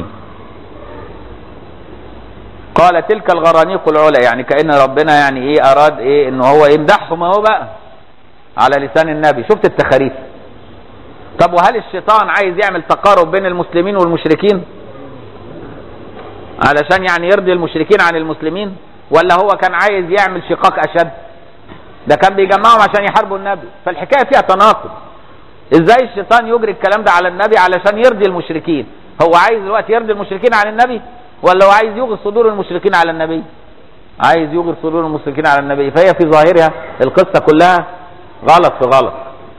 قال تلك الغرانيق العلا يعني كأن ربنا يعني ايه اراد ايه ان هو يمدحهم اهو بقى على لسان النبي شفت التخاريف طب وهل الشيطان عايز يعمل تقارب بين المسلمين والمشركين علشان يعني يرضي المشركين عن المسلمين ولا هو كان عايز يعمل شقاق اشد ده كان بيجمعهم عشان يحاربوا النبي فالحكايه فيها تناقض ازاي الشيطان يجري الكلام ده على النبي علشان يرضي المشركين هو عايز دلوقتي يرضي المشركين عن النبي ولا هو عايز يغض صدور المشركين على النبي عايز يغض صدور المشركين على النبي فهي في ظاهرها القصه كلها غلط في غلط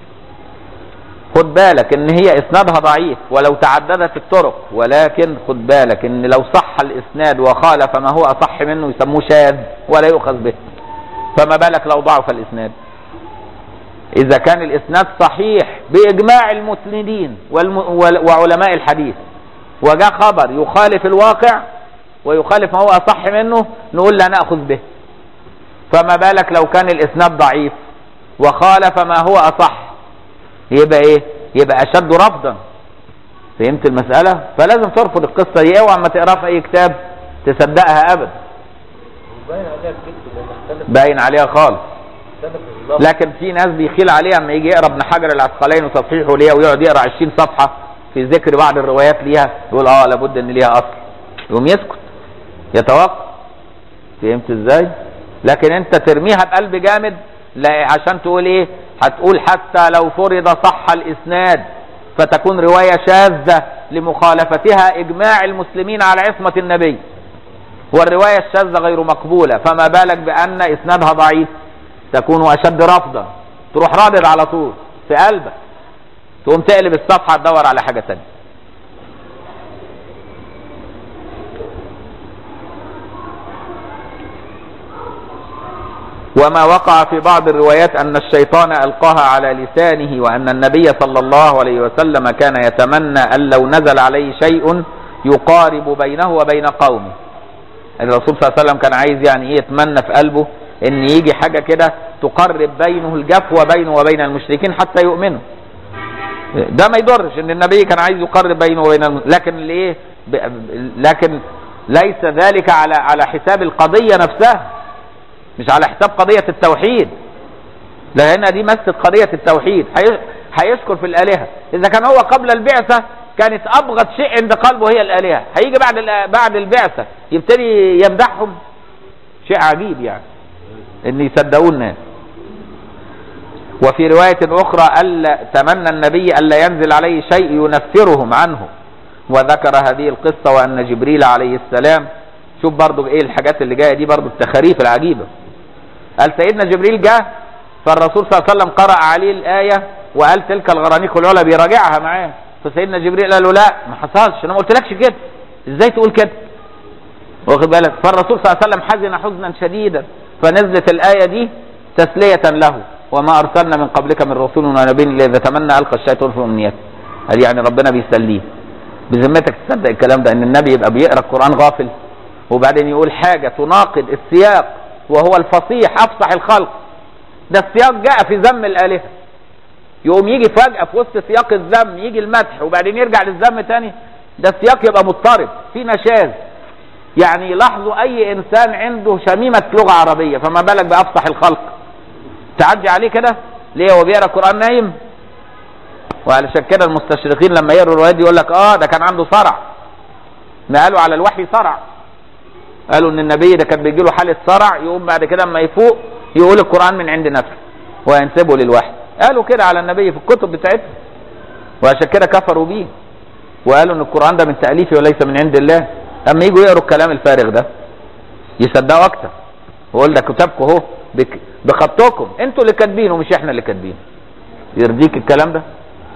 خد بالك ان هي اسنادها ضعيف ولو تعددت الطرق ولكن خد بالك ان لو صح الاسناد وخالف ما هو اصح منه يسموه شاذ ولا يؤخذ به فما بالك لو ضعف الاسناد اذا كان الاسناد صحيح باجماع المسندين والم... وعلماء الحديث وجاء خبر يخالف الواقع ويخالف ما هو اصح منه نقول لا ناخذ به فما بالك لو كان الاسناد ضعيف وخالف ما هو اصح يبقى ايه يبقى اشد رفضا فهمت المسألة فلازم ترفض القصة دي اوعى ما تقراها في اي كتاب تصدقها ابدا باين عليها الكذب لان اختلف باين عليها خالص اختلف اللفظ لكن في ناس بيخيل عليها اما يجي يقرا ابن حجر العسقلاني وتصحيحه ليها ويقعد يقرا 20 صفحة في ذكر بعض الروايات ليها يقول اه لابد ان ليها اصل يقوم يسكت يتوقف فهمت ازاي لكن انت ترميها بقلب جامد لا عشان تقول ايه هتقول حتى لو فرض صح الاسناد فتكون رواية شاذة لمخالفتها اجماع المسلمين على عصمة النبي والرواية الشاذة غير مقبولة فما بالك بان اسنادها ضعيف تكون اشد رفضا تروح رادد على طول في قلبك تقوم تقلب الصفحة تدور على حاجة تانية وما وقع في بعض الروايات أن الشيطان ألقاها على لسانه وأن النبي صلى الله عليه وسلم كان يتمنى أن لو نزل عليه شيء يقارب بينه وبين قومه الرسول صلى الله عليه وسلم كان عايز يعني ايه يتمنى في قلبه ان يجي حاجة كده تقرب بينه الجفوة بينه وبين المشركين حتى يؤمنوا ده ما يضرش ان النبي كان عايز يقرب بينه وبين الم... لكن ليه ب... لكن ليس ذلك على على حساب القضية نفسها مش على حساب قضية التوحيد لأن دي مست قضية التوحيد هي- هيشكر في الآلهة إذا كان هو قبل البعثة كانت أبغض شيء عند قلبه هي الآلهة هيجي بعد ال- بعد البعثة يبتدي يمدحهم شيء عجيب يعني إن يصدقوه الناس وفي رواية أخرى ألا تمنى النبي ألا ينزل عليه شيء ينفرهم عنه وذكر هذه القصة وأن جبريل عليه السلام شوف برضو ايه الحاجات اللي جاية دي برضو التخاريف العجيبة قال سيدنا جبريل جاء فالرسول صلى الله عليه وسلم قرأ عليه الآية وقال تلك الغرانيق العلا بيراجعها معاه فسيدنا جبريل قال له لا ما حصلش انا ما قلتلكش كده ازاي تقول كده واخد بالك فالرسول صلى الله عليه وسلم حزن حزنا شديدا فنزلت الآية دي تسلية له وما أرسلنا من قبلك من رسول ونبي إلا إذا تمنى ألقى الشيطان في أمنيته هل يعني ربنا بيسليه بذمتك تصدق الكلام ده ان النبي يبقى بيقرا القرآن غافل وبعدين يقول حاجة تناقض السياق وهو الفصيح أفصح الخلق ده السياق جاء في ذم الآلهة يقوم يجي فجأة في وسط سياق الذم يجي المدح وبعدين يرجع للذم تاني ده السياق يبقى مضطرب في نشاز يعني لاحظوا أي إنسان عنده شميمة لغة عربية فما بالك بأفصح الخلق تعدي عليه كده ليه هو بيقرا القرآن نايم وعلشان كده المستشرقين لما يقروا الروايات دي يقول لك اه ده كان عنده صرع ما قالوا على الوحي صرع قالوا ان النبي ده كان بيجي له حاله صرع يقوم بعد كده اما يفوق يقول القران من عند نفسه وينسبه للوحي قالوا كده على النبي في الكتب بتاعتهم وعشان كده كفروا بيه وقالوا ان القران ده من تاليفه وليس من عند الله اما يجوا يقروا الكلام الفارغ ده يصدقوا اكتر ويقول ده كتابكم اهو بك- بخطكم انتوا اللي كاتبينه مش احنا اللي كاتبينه يرضيك الكلام ده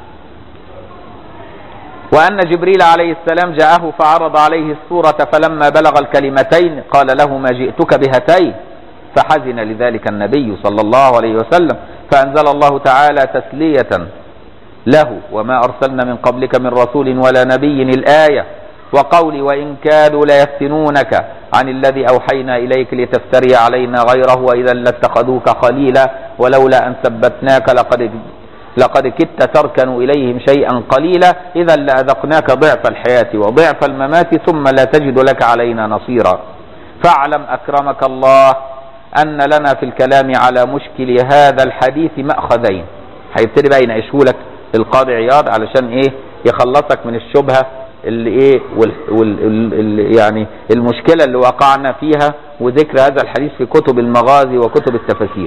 وأن جبريل عليه السلام جاءه فعرض عليه السورة فلما بلغ الكلمتين قال له ما جئتك بهاتين فحزن لذلك النبي صلى الله عليه وسلم فأنزل الله تعالى تسلية له وما أرسلنا من قبلك من رسول ولا نبي الآية وقولي وإن كادوا ليفتنونك عن الذي أوحينا إليك لتفتري علينا غيره وإذا لاتخذوك خليلا ولولا أن ثبتناك لقد لقد كدت تركن إليهم شيئا قليلا إذا لأذقناك ضعف الحياة وضعف الممات ثم لا تجد لك علينا نصيرا فاعلم أكرمك الله أن لنا في الكلام على مشكل هذا الحديث مأخذين هيبتدي بقى يناقشهولك القاضي عياض علشان ايه يخلصك من الشبهة اللي ايه وال وال ال يعني المشكلة اللي وقعنا فيها وذكر هذا الحديث في كتب المغازي وكتب التفاسير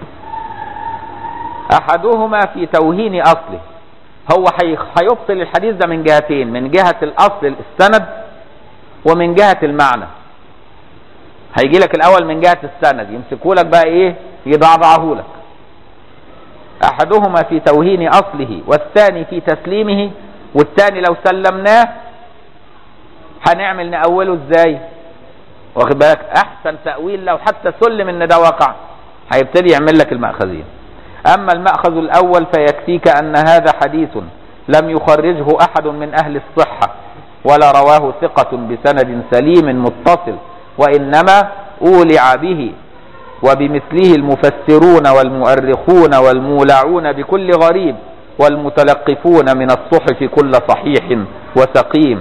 احدهما في توهين اصله هو هي- هيفصل الحديث ده من جهتين من جهة الاصل السند ومن جهة المعنى هيجي لك الاول من جهة السند يمسكوا لك بقى ايه يضعضعه لك احدهما في توهين اصله والثاني في تسليمه والثاني لو سلمناه هنعمل نأوله ازاي واخد بالك احسن تأويل لو حتى سلم ان ده وقع هيبتدي يعمل لك المأخذين اما المأخذ الاول فيكفيك ان هذا حديث لم يخرجه احد من اهل الصحة ولا رواه ثقة بسند سليم متصل وانما اولع به وبمثله المفسرون والمؤرخون والمولعون بكل غريب والمتلقفون من الصحف كل صحيح وسقيم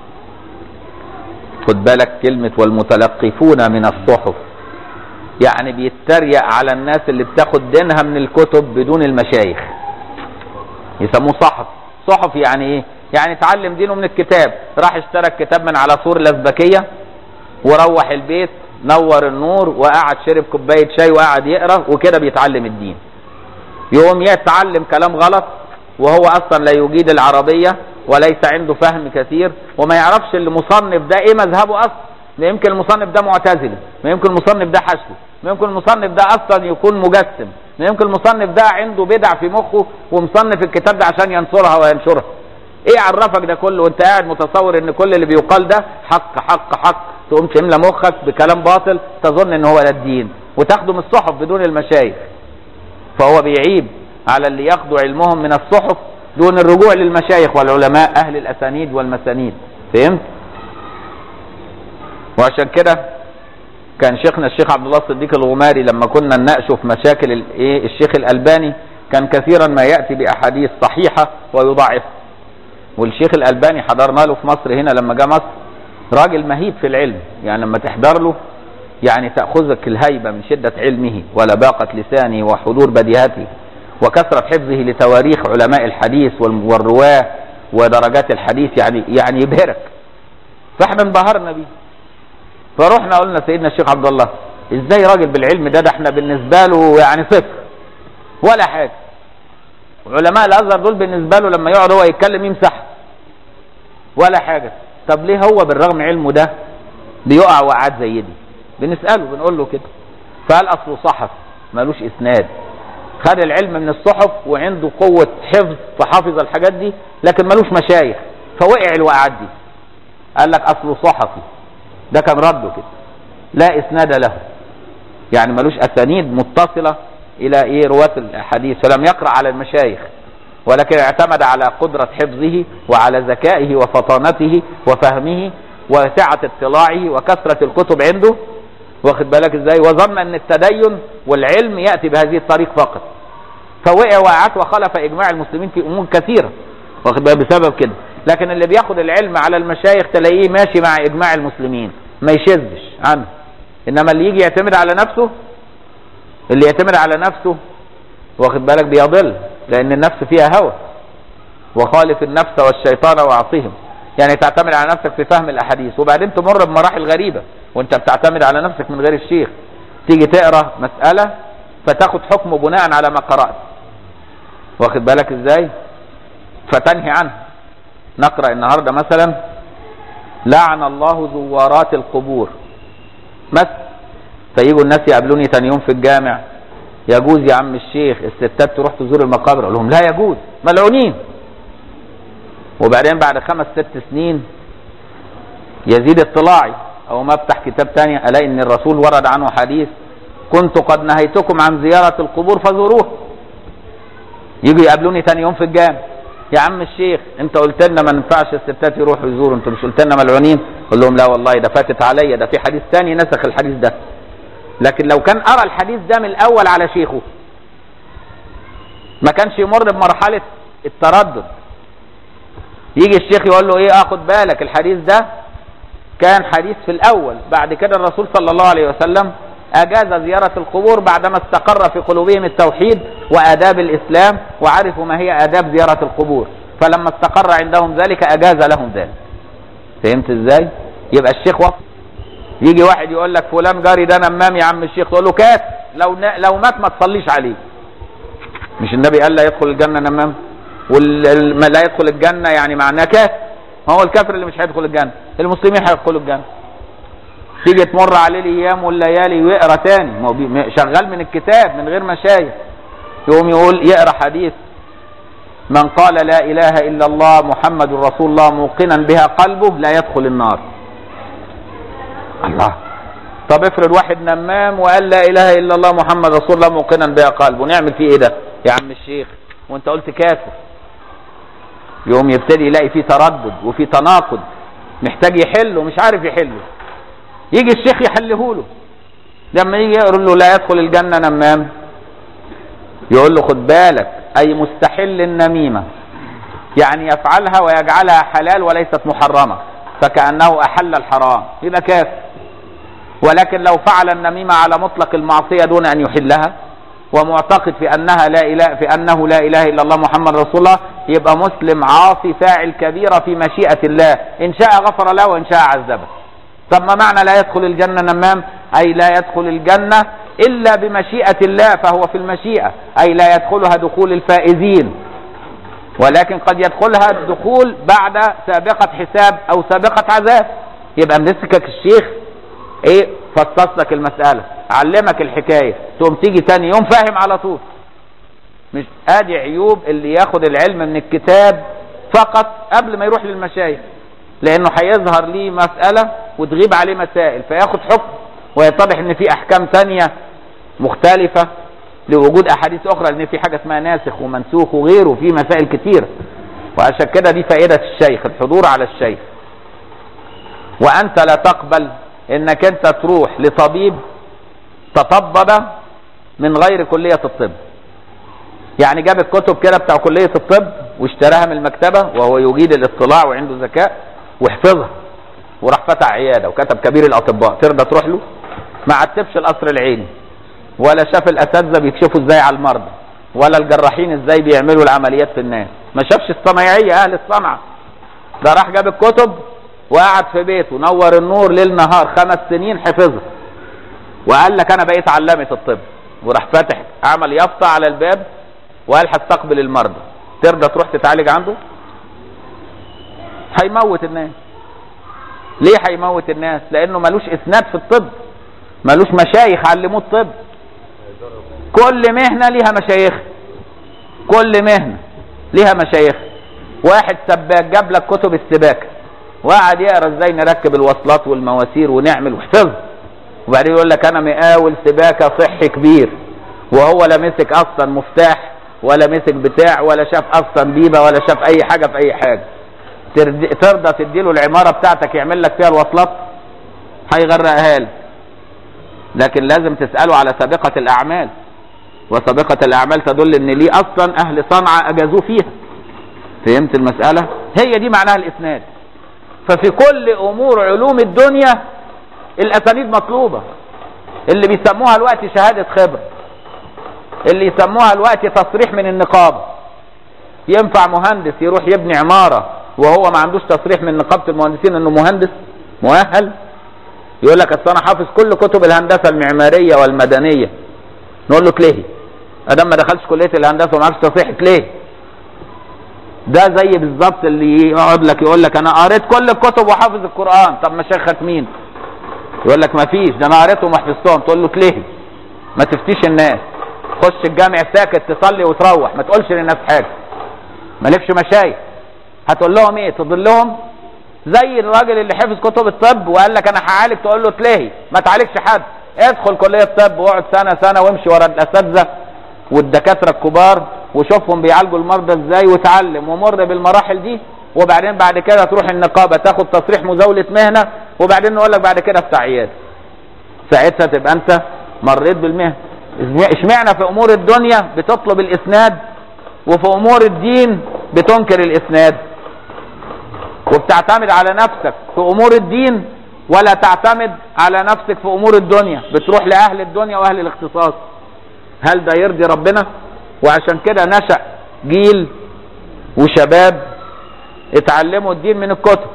خد بالك كلمة والمتلقفون من الصحف يعني بيتريق على الناس اللي بتاخد دينها من الكتب بدون المشايخ يسموه صحف صحف يعني ايه يعني اتعلم دينه من الكتاب راح اشترى الكتاب من على سور الازبكية وروح البيت نور النور وقعد شرب كوباية شاي وقعد يقرا وكده بيتعلم الدين يقوم يتعلم كلام غلط وهو اصلا لا يجيد العربية وليس عنده فهم كثير وما يعرفش المصنف ده ايه مذهبه اصلا ما يمكن المصنف ده معتزلي ما يمكن المصنف ده حشوي ما يمكن المصنف ده اصلا يكون مجسم ما يمكن المصنف ده عنده بدع في مخه ومصنف الكتاب ده عشان ينصرها وينشرها ايه عرفك ده كله وانت قاعد متصور ان كل اللي بيقال ده حق حق حق تقوم تملى مخك بكلام باطل تظن ان هو ده الدين وتاخده من الصحف بدون المشايخ فهو بيعيب على اللي ياخدوا علمهم من الصحف دون الرجوع للمشايخ والعلماء اهل الاسانيد والمسانيد فهمت وعشان كده كان شيخنا الشيخ عبد الله الصديق الغماري لما كنا نناقشه في مشاكل ال- ايه الشيخ الالباني كان كثيرا ما ياتي باحاديث صحيحه ويضاعفها والشيخ الالباني حضرنا له في مصر هنا لما جه مصر راجل مهيب في العلم يعني لما تحضر له يعني تاخذك الهيبه من شده علمه ولباقه لسانه وحضور بديهته وكثره حفظه لتواريخ علماء الحديث وال- والرواه ودرجات الحديث يعني يعني يبهرك فاحنا انبهرنا بيه فرحنا قلنا سيدنا الشيخ عبد الله ازاي راجل بالعلم ده ده احنا بالنسبه له يعني صفر ولا حاجه علماء الازهر دول بالنسبه له لما يقعد هو يتكلم يمسح ولا حاجة طب ليه هو بالرغم علمه ده بيقع وقعات زي دي بنسأله بنقول له كده فقال اصله صحف ملوش اسناد خد العلم من الصحف وعنده قوة حفظ فحافظ الحاجات دي لكن ملوش مشايخ فوقع الوقعات دي قال لك اصله صحفي ده كان رده كده لا اسناد له يعني ملوش اسانيد متصلة الى ايه رواة الحديث فلم يقرأ على المشايخ ولكن اعتمد على قدرة حفظه وعلى ذكائه وفطانته وفهمه وسعة اطلاعه وكثرة الكتب عنده واخد بالك ازاي وظن ان التدين والعلم يأتي بهذه الطريق فقط فوقع وقعت وخلف اجماع المسلمين في امور كثيرة واخد بالك بسبب كده لكن اللي بياخد العلم على المشايخ تلاقيه ماشي مع اجماع المسلمين ما يشذش عنه انما اللي يجي يعتمد على نفسه اللي يعتمد على نفسه واخد بالك بيضل لان النفس فيها هوى وخالف النفس والشيطان واعصهم يعني تعتمد على نفسك في فهم الاحاديث وبعدين تمر بمراحل غريبة وانت بتعتمد على نفسك من غير الشيخ تيجي تقرا مسألة فتاخد حكمه بناء على ما قرأت واخد بالك ازاي فتنهي عنه نقرأ النهاردة مثلا لعن الله زوارات القبور مثلا فيجوا الناس يقابلوني تاني يوم في الجامع يجوز يا عم الشيخ الستات تروح تزور المقابر اقول لهم لا يجوز ملعونين وبعدين بعد خمس ست سنين يزيد اطلاعي او ما افتح كتاب تاني الاقي ان الرسول ورد عنه حديث كنت قد نهيتكم عن زيارة القبور فزوروها يجوا يقابلوني تاني يوم في الجامع يا عم الشيخ انت قلت لنا ما ينفعش الستات يروحوا يزوروا انتوا مش قلت لنا ملعونين اقول لهم لا والله ده فاتت عليا ده في حديث تاني نسخ الحديث ده لكن لو كان ارى الحديث ده من الاول على شيخه ما كانش يمر بمرحلة التردد يجي الشيخ يقول له ايه اخد بالك الحديث ده كان حديث في الاول بعد كده الرسول صلى الله عليه وسلم اجاز زيارة القبور بعدما استقر في قلوبهم التوحيد واداب الاسلام وعرفوا ما هي اداب زيارة القبور فلما استقر عندهم ذلك اجاز لهم ذلك فهمت ازاي يبقى الشيخ وصف يجي واحد يقول لك فلان جاري ده نمام يا عم الشيخ تقول له كاس لو لو مات ما تصليش عليه مش النبي قال لا يدخل الجنة نمام ولا لا يدخل الجنة يعني معناه كاس ما هو الكافر اللي مش هيدخل الجنة المسلمين هيدخلوا الجنة تيجي تمر عليه الايام والليالي ويقرا تاني ما هو شغال من الكتاب من غير مشايخ يقوم يقول يقرا حديث من قال لا اله الا الله محمد رسول الله موقنا بها قلبه لا يدخل النار الله طب افرض واحد نمام وقال لا اله الا الله محمد رسول الله موقنا بها قلبه نعمل فيه ايه ده يا عم الشيخ وانت قلت كافر يقوم يبتدي يلاقي فيه تردد وفيه تناقض محتاج يحله مش عارف يحله يجي الشيخ يحله له لما يجي يقول له لا يدخل الجنة نمام يقول له خد بالك أي مستحل النميمة يعني يفعلها ويجعلها حلال وليست محرمة فكأنه أحل الحرام يبقى كافر ولكن لو فعل النميمة على مطلق المعصية دون أن يحلها ومعتقد في أنها لا إله في أنه لا إله إلا الله محمد رسول الله يبقى مسلم عاصي فاعل كبيرة في مشيئة الله إن شاء غفر له وإن شاء عذبه طب ما معنى لا يدخل الجنة نمام أي لا يدخل الجنة إلا بمشيئة الله فهو في المشيئة أي لا يدخلها دخول الفائزين ولكن قد يدخلها الدخول بعد سابقة حساب أو سابقة عذاب يبقى مسكك الشيخ ايه فصص لك المسألة علمك الحكاية تقوم تيجي تاني يوم فاهم على طول مش ادي عيوب اللي ياخد العلم من الكتاب فقط قبل ما يروح للمشايخ لانه هيظهر ليه مسألة وتغيب عليه مسائل فياخد حكم ويتضح ان في احكام تانية مختلفة لوجود احاديث اخرى لان في حاجة اسمها ناسخ ومنسوخ وغيره في مسائل كتيرة وعشان كده دي فائدة الشيخ الحضور على الشيخ وانت لا تقبل انك انت تروح لطبيب تطبب من غير كلية الطب يعني جاب الكتب كده بتاع كلية الطب واشتراها من المكتبة وهو يجيد الاطلاع وعنده ذكاء وحفظها وراح فتح عيادة وكتب كبير الاطباء ترضى تروح له ما عتبش القصر العيني ولا شاف الاساتذه بيكشفوا ازاي على المرضى ولا الجراحين ازاي بيعملوا العمليات في الناس ما شافش الصنايعيه اهل الصنعه ده راح جاب الكتب وقعد في بيته نور النور ليل نهار خمس سنين حفظها وقال لك انا بقيت علامه الطب وراح فاتح عمل يافطه على الباب وقال هستقبل المرضى ترضى تروح تتعالج عنده هيموت الناس ليه هيموت الناس لانه ملوش اسناد في الطب ملوش مشايخ علموه الطب كل مهنة ليها مشايخ كل مهنة ليها مشايخ واحد سباك جاب لك كتب السباكة وقعد يقرا ازاي نركب الوصلات والمواسير ونعمل وحفظ وبعدين يقول لك انا مقاول سباكة صحي كبير وهو لا مسك اصلا مفتاح ولا مسك بتاع ولا شاف اصلا بيبة ولا شاف اي حاجة في اي حاجة ترد- ترضى تديله العمارة بتاعتك يعمل لك فيها الوصلات هيغرقها لك لكن لازم تسأله على سابقة الأعمال وسابقة الأعمال تدل إن ليه أصلا أهل صنعاء أجازوه فيها فهمت المسألة هي دي معناها الإسناد ففي كل أمور علوم الدنيا الأسانيد مطلوبة اللي بيسموها الوقت شهادة خبرة اللي يسموها الوقت تصريح من النقابة ينفع مهندس يروح يبني عمارة وهو ما عندوش تصريح من نقابة المهندسين انه مهندس مؤهل يقول لك اصل انا حافظ كل كتب الهندسة المعمارية والمدنية نقول له تلهي ادام ما دخلش كلية الهندسة وما معكش تصريح تلهي ده زي بالظبط اللي يقعد لك يقول لك انا قريت كل الكتب وحافظ القرآن طب مشايخك مين يقول لك ما فيش ده انا قريتهم وحفظتهم تقول له تلهي ما تفتيش الناس خش الجامع ساكت تصلي وتروح ما تقولش للناس حاجه مالكش مشايخ هتقول لهم ايه تضلهم زي الراجل اللي حفظ كتب الطب وقال لك انا هعالج تقول له تلهي ما تعالجش حد ادخل كليه طب واقعد سنه سنه وامشي ورا الاساتذه والدكاتره الكبار وشوفهم بيعالجوا المرضى ازاي وتعلم ومر بالمراحل دي وبعدين بعد كده تروح النقابه تاخد تصريح مزاوله مهنه وبعدين نقول لك بعد كده افتح عياده ساعتها تبقى انت مريت بالمهنه اشمعنى في امور الدنيا بتطلب الاسناد وفي امور الدين بتنكر الاسناد وبتعتمد على نفسك في امور الدين ولا تعتمد على نفسك في امور الدنيا بتروح لاهل الدنيا واهل الاختصاص هل ده يرضي ربنا وعشان كده نشأ جيل وشباب اتعلموا الدين من الكتب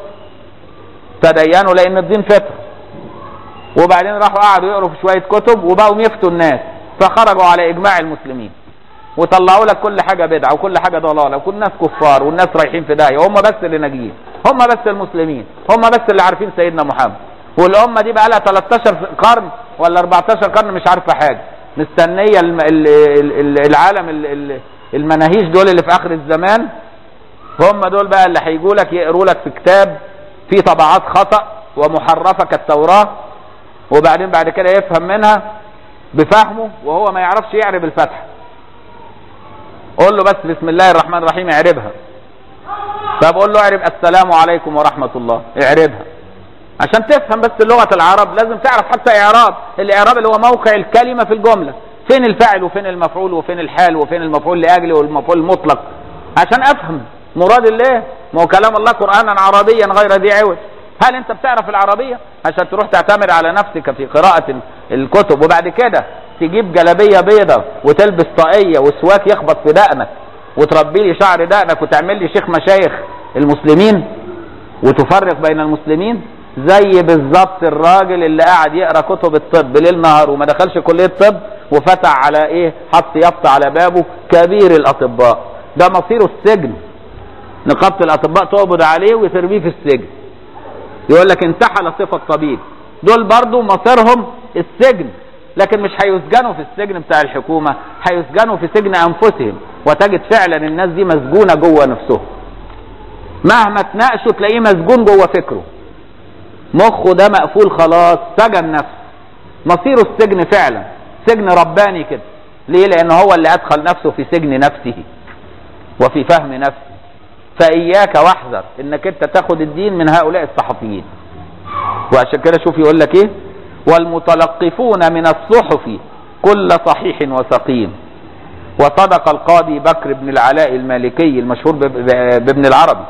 تدينوا لان الدين فطر وبعدين راحوا قعدوا يقروا في شويه كتب وبقوا يفتوا الناس فخرجوا على اجماع المسلمين وطلعوا لك كل حاجه بدعه وكل حاجه ضلاله وكل الناس كفار والناس رايحين في داهيه هم بس اللي ناجيين هم بس المسلمين هم بس اللي عارفين سيدنا محمد والامه دي بقى لها 13 قرن ولا 14 قرن مش عارفه حاجه مستنيه الم- ال- ال- ال- العالم ال- ال- المناهيج دول اللي في اخر الزمان هم دول بقى اللي هيجوا لك يقروا لك في كتاب فيه طبعات خطا ومحرفه كالتوراه وبعدين بعد كده يفهم منها بفهمه وهو ما يعرفش يعرب الفتحه قول له بس بسم الله الرحمن الرحيم اعربها فبقول له اعرب السلام عليكم ورحمة الله اعربها عشان تفهم بس لغة العرب لازم تعرف حتى اعراب الاعراب اللي هو موقع الكلمة في الجملة فين الفاعل وفين المفعول وفين الحال وفين المفعول لاجله والمفعول المطلق عشان افهم مراد الله ما هو كلام الله قرآنا عربيا غير ذي عوج هل انت بتعرف العربية عشان تروح تعتمد على نفسك في قراءة الكتب وبعد كده تجيب جلابية بيضة وتلبس طاقية وسواك يخبط في دقنك وتربي لي شعر دقنك وتعمل لي شيخ مشايخ المسلمين وتفرق بين المسلمين زي بالظبط الراجل اللي قاعد يقرا كتب الطب ليل نهار وما دخلش كليه طب وفتح على ايه حط يافطه على بابه كبير الاطباء ده مصيره السجن نقابه الاطباء تقبض عليه وترميه في السجن يقول لك انتحل صفه طبيب دول برضو مصيرهم السجن لكن مش هيسجنوا في السجن بتاع الحكومه هيسجنوا في سجن انفسهم وتجد فعلا الناس دي مسجونه جوه نفسهم مهما تناقشه تلاقيه مسجون جوه فكره مخه ده مقفول خلاص سجن نفسه مصيره السجن فعلا سجن رباني كده ليه لان هو اللي ادخل نفسه في سجن نفسه وفي فهم نفسه فاياك واحذر انك انت تاخد الدين من هؤلاء الصحفيين وعشان كده شوف يقول لك ايه والمتلقفون من الصحف كل صحيح وسقيم وصدق القاضي بكر بن العلاء المالكي المشهور بابن العربي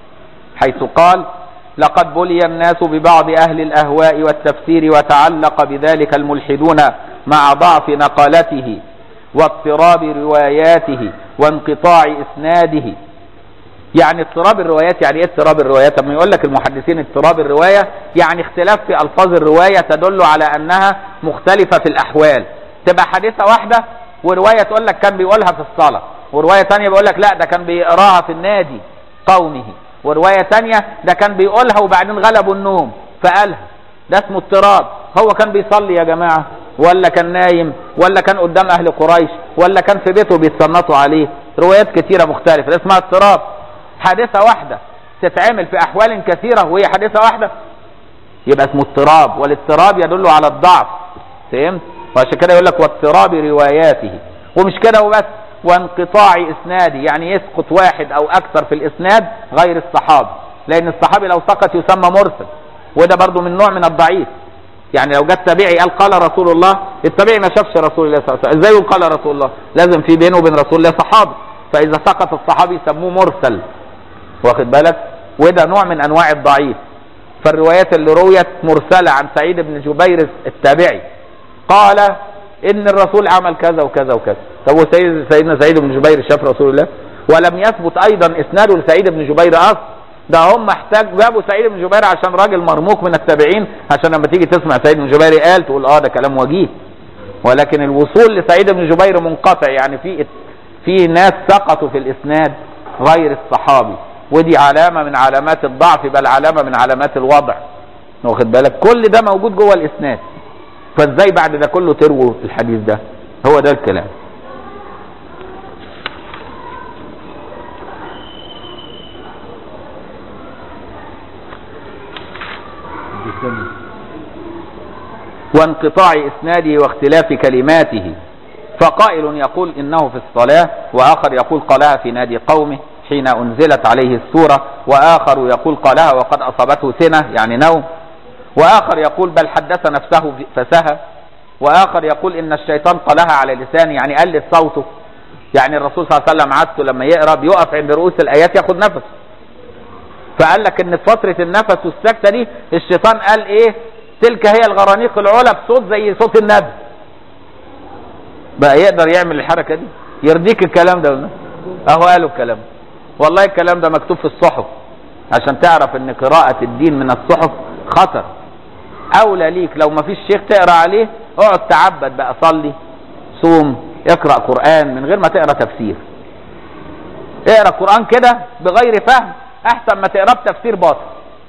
حيث قال لقد بلي الناس ببعض أهل الأهواء والتفسير وتعلق بذلك الملحدون مع ضعف نقلته واضطراب رواياته وانقطاع إسناده يعني اضطراب الروايات يعني ايه اضطراب الروايات لما يقول لك المحدثين اضطراب الرواية يعني اختلاف في ألفاظ الرواية تدل على أنها مختلفة في الأحوال تبقى حادثة واحدة ورواية تقول لك كان بيقولها في الصلاة ورواية تانية بيقول لك لا ده كان بيقراها في النادي قومه ورواية تانية ده كان بيقولها وبعدين غلبوا النوم فقالها ده اسمه اضطراب هو كان بيصلي يا جماعة ولا كان نايم ولا كان قدام اهل قريش ولا كان في بيته بيتصنطوا عليه روايات كتيرة مختلفة اسمها اضطراب حادثة واحدة تتعمل في احوال كثيرة وهي حادثة واحدة يبقى اسمه اضطراب والاضطراب يدل على الضعف فهمت وعشان كده يقول لك واضطراب رواياته ومش كده وبس وانقطاع اسنادي يعني يسقط واحد او اكثر في الاسناد غير الصحابي لان الصحابي لو سقط يسمى مرسل وده برضو من نوع من الضعيف يعني لو جت تابعي قال قال رسول الله التابعي ما شافش رسول الله صلى الله عليه وسلم ازاي يقول قال رسول الله لازم في بينه وبين رسول الله صحابي فاذا سقط الصحابي يسموه مرسل واخد بالك وده نوع من انواع الضعيف فالروايات اللي رويت مرسلة عن سعيد بن جبير التابعي قال ان الرسول عمل كذا وكذا وكذا طب وسيد سيدنا سعيد بن جبير شاف رسول الله ولم يثبت ايضا اسناده لسعيد بن جبير اصلا ده هم محتاج جابوا سعيد بن جبير عشان راجل مرموق من التابعين عشان لما تيجي تسمع سعيد بن جبير قال تقول اه ده كلام وجيه ولكن الوصول لسعيد بن جبير منقطع يعني في في ناس سقطوا في الاسناد غير الصحابي ودي علامة من علامات الضعف بل علامة من علامات الوضع واخد بالك كل ده موجود جوه الاسناد فازاي بعد ده كله ترووا الحديث ده هو ده الكلام وانقطاع اسناده واختلاف كلماته فقائل يقول انه في الصلاة واخر يقول قالها في نادي قومه حين انزلت عليه السورة واخر يقول قالها وقد اصابته سنة يعني نوم واخر يقول بل حدث نفسه فسهى واخر يقول ان الشيطان قالها على لسانه يعني قلت صوته يعني الرسول صلى الله عليه وسلم عادته لما يقرا بيقف عند رؤوس الايات ياخد نفس فقال لك ان في فتره النفس والسكته دي الشيطان قال ايه تلك هي الغرانيق العلا بصوت زي صوت النبي بقى يقدر يعمل الحركه دي يرضيك الكلام ده ولا اهو قالوا الكلام والله الكلام ده مكتوب في الصحف عشان تعرف ان قراءه الدين من الصحف خطر اولى ليك لو ما فيش شيخ تقرا عليه اقعد تعبد بقى صلي صوم اقرا قران من غير ما تقرا تفسير اقرا قران كده بغير فهم احسن ما تقرا بتفسير باطل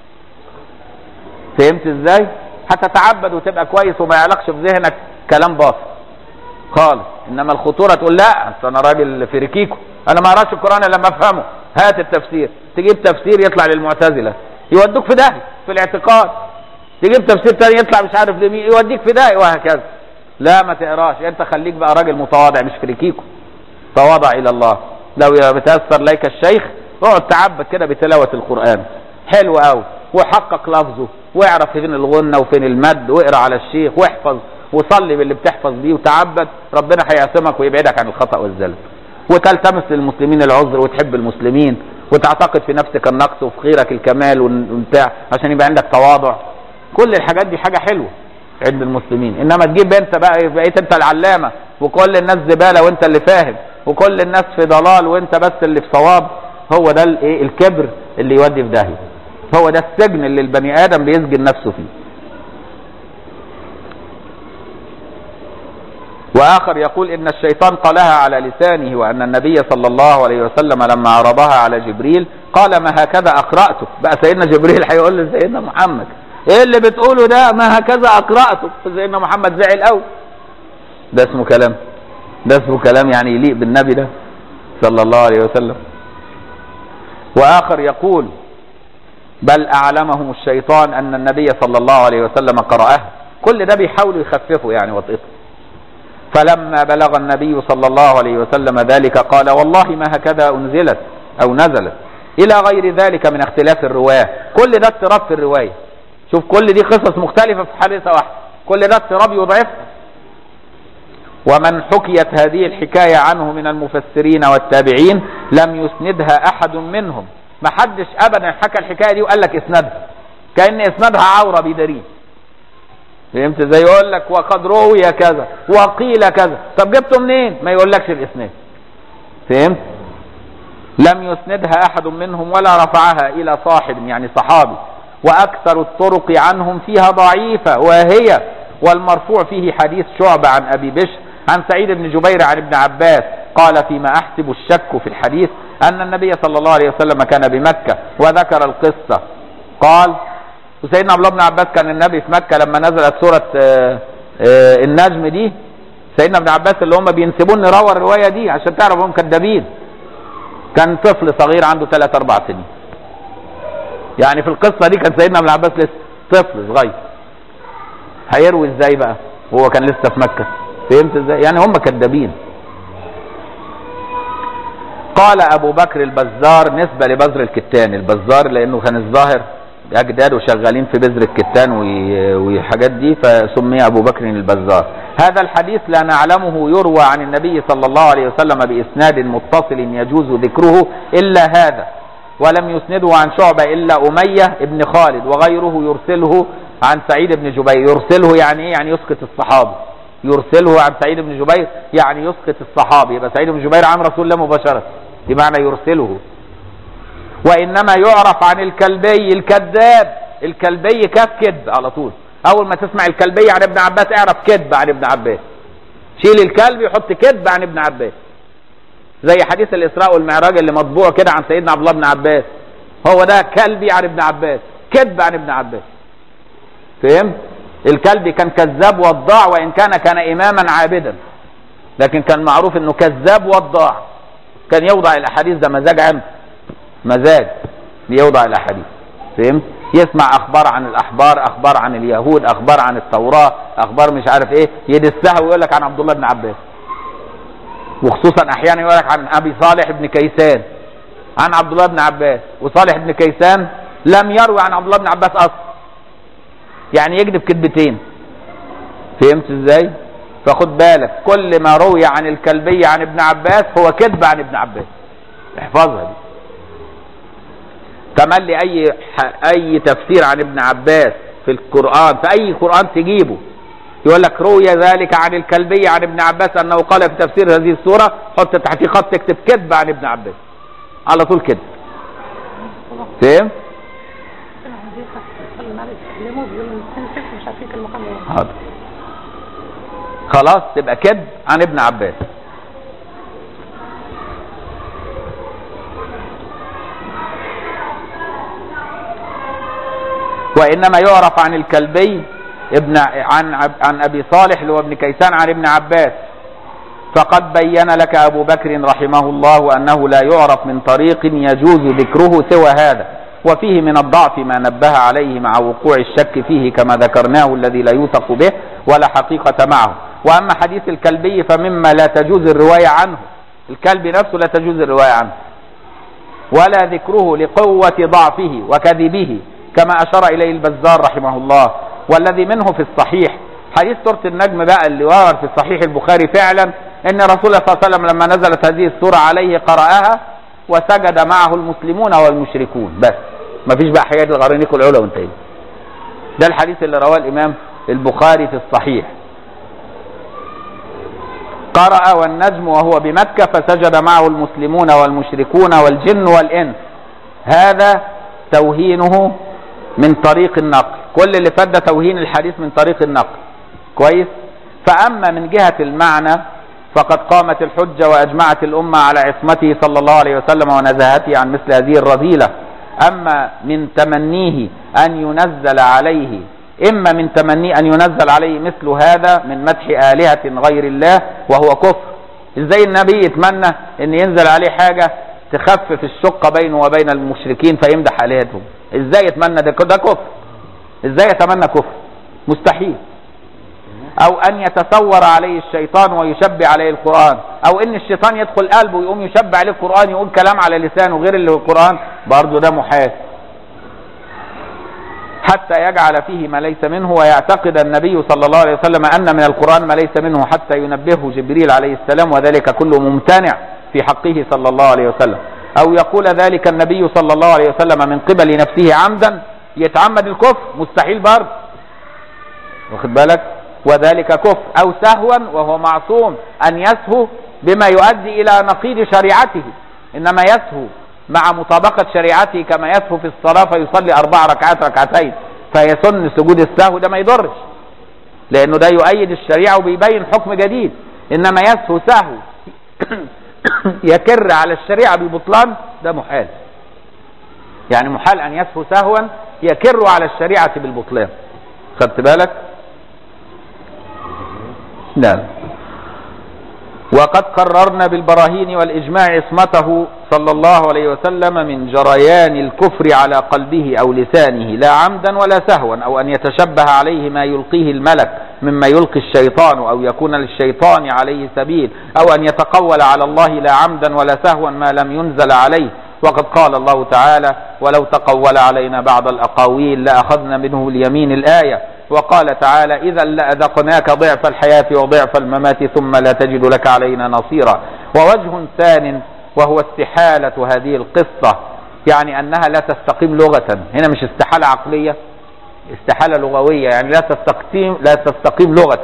فهمت ازاي هتتعبد وتبقى كويس وما يعلقش في ذهنك كلام باطل خالص انما الخطوره تقول لا أصل انا راجل في ركيكو انا ما اقراش القران الا لما افهمه هات التفسير تجيب تفسير يطلع للمعتزله يودوك في داهيه في الاعتقاد تجيب تفسير تاني يطلع مش عارف لمين يوديك في داهيه وهكذا لا ما تقراش انت خليك بقى راجل متواضع مش في ركيكو تواضع الى الله لو بتاثر ليك الشيخ اقعد تعبد كده بتلاوه القران حلو قوي وحقق لفظه واعرف فين الغنة وفين المد واقرا على الشيخ واحفظ وصلي باللي بتحفظ بيه وتعبد ربنا هيعصمك ويبعدك عن الخطأ والزلل وتلتمس للمسلمين العذر وتحب المسلمين وتعتقد في نفسك النقص وفي خيرك الكمال وبتاع عشان يبقى عندك تواضع كل الحاجات دي حاجة حلوة عند المسلمين انما تجيب انت بقى بقيت انت العلامة وكل الناس زبالة وانت اللي فاهم وكل الناس في ضلال وانت بس اللي في صواب هو ده الايه الكبر اللي يودي في داهيه هو ده السجن اللي البني ادم بيسجن نفسه فيه واخر يقول ان الشيطان قالها على لسانه وان النبي صلى الله عليه وسلم لما عرضها على جبريل قال ما هكذا اقراته بقى سيدنا جبريل هيقول لسيدنا محمد ايه اللي بتقوله ده ما هكذا اقراته سيدنا محمد زعل قوي ده اسمه كلام ده اسمه كلام يعني يليق بالنبي ده صلى الله عليه وسلم واخر يقول بل اعلمهم الشيطان ان النبي صلى الله عليه وسلم قرأها كل ده بيحاولوا يخففوا يعني وطئته فلما بلغ النبي صلى الله عليه وسلم ذلك قال والله ما هكذا انزلت او نزلت الى غير ذلك من اختلاف الرواه كل ده اضطراب في الروايه شوف كل دي قصص مختلفه في حادثه واحده كل ده اضطراب يضعفها ومن حكيت هذه الحكايه عنه من المفسرين والتابعين لم يسندها احد منهم ما حدش ابدا حكى الحكايه دي وقال لك اسندها كان اسنادها عوره بيداريه فهمت زي يقول لك وقد روي كذا وقيل كذا طب جبته منين ما يقولكش الاسناد فهمت لم يسندها احد منهم ولا رفعها الى صاحب يعني صحابي واكثر الطرق عنهم فيها ضعيفه وهي والمرفوع فيه حديث شعبة عن ابي بشر عن سعيد بن جبير عن ابن عباس قال فيما احسب الشك في الحديث أن النبي صلى الله عليه وسلم كان بمكة وذكر القصة قال وسيدنا عبد الله بن عباس كان النبي في مكة لما نزلت سورة آه، آه، النجم دي سيدنا ابن عباس اللي هم بينسبون روى الرواية دي عشان تعرف هم كذابين كان طفل صغير عنده 3 4 سنين يعني في القصة دي كان سيدنا ابن عباس لسه طفل صغير هيروي ازاي بقى هو كان لسه في مكة فهمت ازاي يعني هم كذابين قال ابو بكر البزار نسبة لبذر الكتان البزار لانه كان الظاهر اجداده شغالين في بذر الكتان وي- والحاجات دي فسمي ابو بكر البزار هذا الحديث لا نعلمه يروى عن النبي صلى الله عليه وسلم باسناد متصل يجوز ذكره الا هذا ولم يسنده عن شعبة الا امية ابن خالد وغيره يرسله عن سعيد بن جبير يرسله يعني ايه يعني يسقط الصحابي يرسله عن سعيد بن جبير يعني يسقط الصحابي يبقى سعيد بن جبير عن رسول الله مباشرة بمعنى يرسله وانما يعرف عن الكلبي الكذاب الكلبي كاف كذب على طول اول ما تسمع الكلبي عن ابن عباس اعرف كذب عن ابن عباس شيل الكلب يحط كذب عن ابن عباس زي حديث الاسراء والمعراج اللي مطبوع كده عن سيدنا عبد الله بن عباس هو ده كلبي عن ابن عباس كذب عن ابن عباس فهمت الكلبي كان كذاب وضاع وان كان كان اماما عابدا لكن كان معروف انه كذاب وضاع كان يوضع الاحاديث ده مزاج عنه مزاج بيوضع الاحاديث فهمت يسمع اخبار عن الاحبار اخبار عن اليهود اخبار عن التوراه اخبار مش عارف ايه يدسها ويقول لك عن عبد الله بن عباس وخصوصا احيانا يقول لك عن ابي صالح بن كيسان عن عبد الله بن عباس وصالح بن كيسان لم يروي عن عبد الله بن عباس اصلا يعني يكذب كذبتين فهمت ازاي فخد بالك كل ما روي عن الكلبي عن ابن عباس هو كذب عن ابن عباس احفظها دي تملي اي اي تفسير عن ابن عباس في القران في اي قران تجيبه يقول لك روي ذلك عن الكلبي عن ابن عباس انه قال في تفسير هذه السوره حط تحتيه خط تكتب كذب عن ابن عباس على طول كده فهم حاضر خلاص تبقى كذب عن ابن عباس وانما يعرف عن الكلبي ابن عن عن ابي صالح اللي هو ابن كيسان عن ابن عباس فقد بين لك ابو بكر رحمه الله انه لا يعرف من طريق يجوز ذكره سوى هذا وفيه من الضعف ما نبه عليه مع وقوع الشك فيه كما ذكرناه الذي لا يوثق به ولا حقيقة معه واما حديث الكلبي فمما لا تجوز الرواية عنه الكلب نفسه لا تجوز الرواية عنه ولا ذكره لقوة ضعفه وكذبه كما أشار إليه البزار رحمه الله والذي منه في الصحيح حديث سورة النجم بقى اللي ورد في صحيح البخاري فعلا ان رسول الله صلى الله عليه وسلم لما نزلت هذه السورة عليه قرأها وسجد معه المسلمون والمشركون بس ما فيش بقى حاجات الغرانيق العلا وانتهي ده الحديث اللي رواه الإمام البخاري في الصحيح قرأ والنجم وهو بمكة فسجد معه المسلمون والمشركون والجن والإنس هذا توهينه من طريق النقل كل اللي فات ده توهين الحديث من طريق النقل كويس فأما من جهة المعنى فقد قامت الحجة وأجمعت الأمة على عصمته صلى الله عليه وسلم ونزاهته عن مثل هذه الرذيلة أما من تمنيه أن ينزل عليه إما من تمنيه أن ينزل عليه مثل هذا من مدح آلهة غير الله وهو كفر إزاي النبي يتمنى أن ينزل عليه حاجة تخفف الشقة بينه وبين المشركين فيمدح آلهتهم إزاي يتمنى ده ده كفر إزاي يتمنى كفر مستحيل أو أن يتصور عليه الشيطان ويشبع عليه القرآن أو أن الشيطان يدخل قلبه ويقوم يشبع عليه القرآن يقول كلام على لسانه غير اللي هو القرآن برضه ده محال حتى يجعل فيه ما ليس منه ويعتقد النبي صلى الله عليه وسلم أن من القرآن ما ليس منه حتى ينبهه جبريل عليه السلام وذلك كله ممتنع في حقه صلى الله عليه وسلم أو يقول ذلك النبي صلى الله عليه وسلم من قبل نفسه عمدا يتعمد الكفر مستحيل برضه واخد بالك وذلك كفر أو سهوا وهو معصوم أن يسهو بما يؤدي إلى نقيض شريعته إنما يسهو مع مطابقة شريعته كما يسهو في الصلاة فيصلي أربع ركعات ركعتين فيسن سجود السهو ده ما يضرش لأنه ده يؤيد الشريعة وبيبين حكم جديد إنما يسهو سهو يكر على الشريعة ببطلان ده محال يعني محال أن يسهو سهوا يكر على الشريعة بالبطلان خدت بالك نعم وقد قررنا بالبراهين والإجماع عصمته صلى الله عليه وسلم من جريان الكفر على قلبه أو لسانه لا عمدا ولا سهوا أو أن يتشبه عليه ما يلقيه الملك مما يلقي الشيطان أو يكون للشيطان عليه سبيل أو أن يتقول على الله لا عمدا ولا سهوا ما لم ينزل عليه وقد قال الله تعالى ولو تقول علينا بعض الأقاويل لأخذنا منه اليمين الآية وقال تعالى إذا لأذقناك ضعف الحياة وضعف الممات ثم لا تجد لك علينا نصيرا ووجه ثان وهو استحالة هذه القصة يعني أنها لا تستقيم لغة هنا مش استحالة عقلية استحالة لغوية يعني لا تستقيم لا تستقيم لغة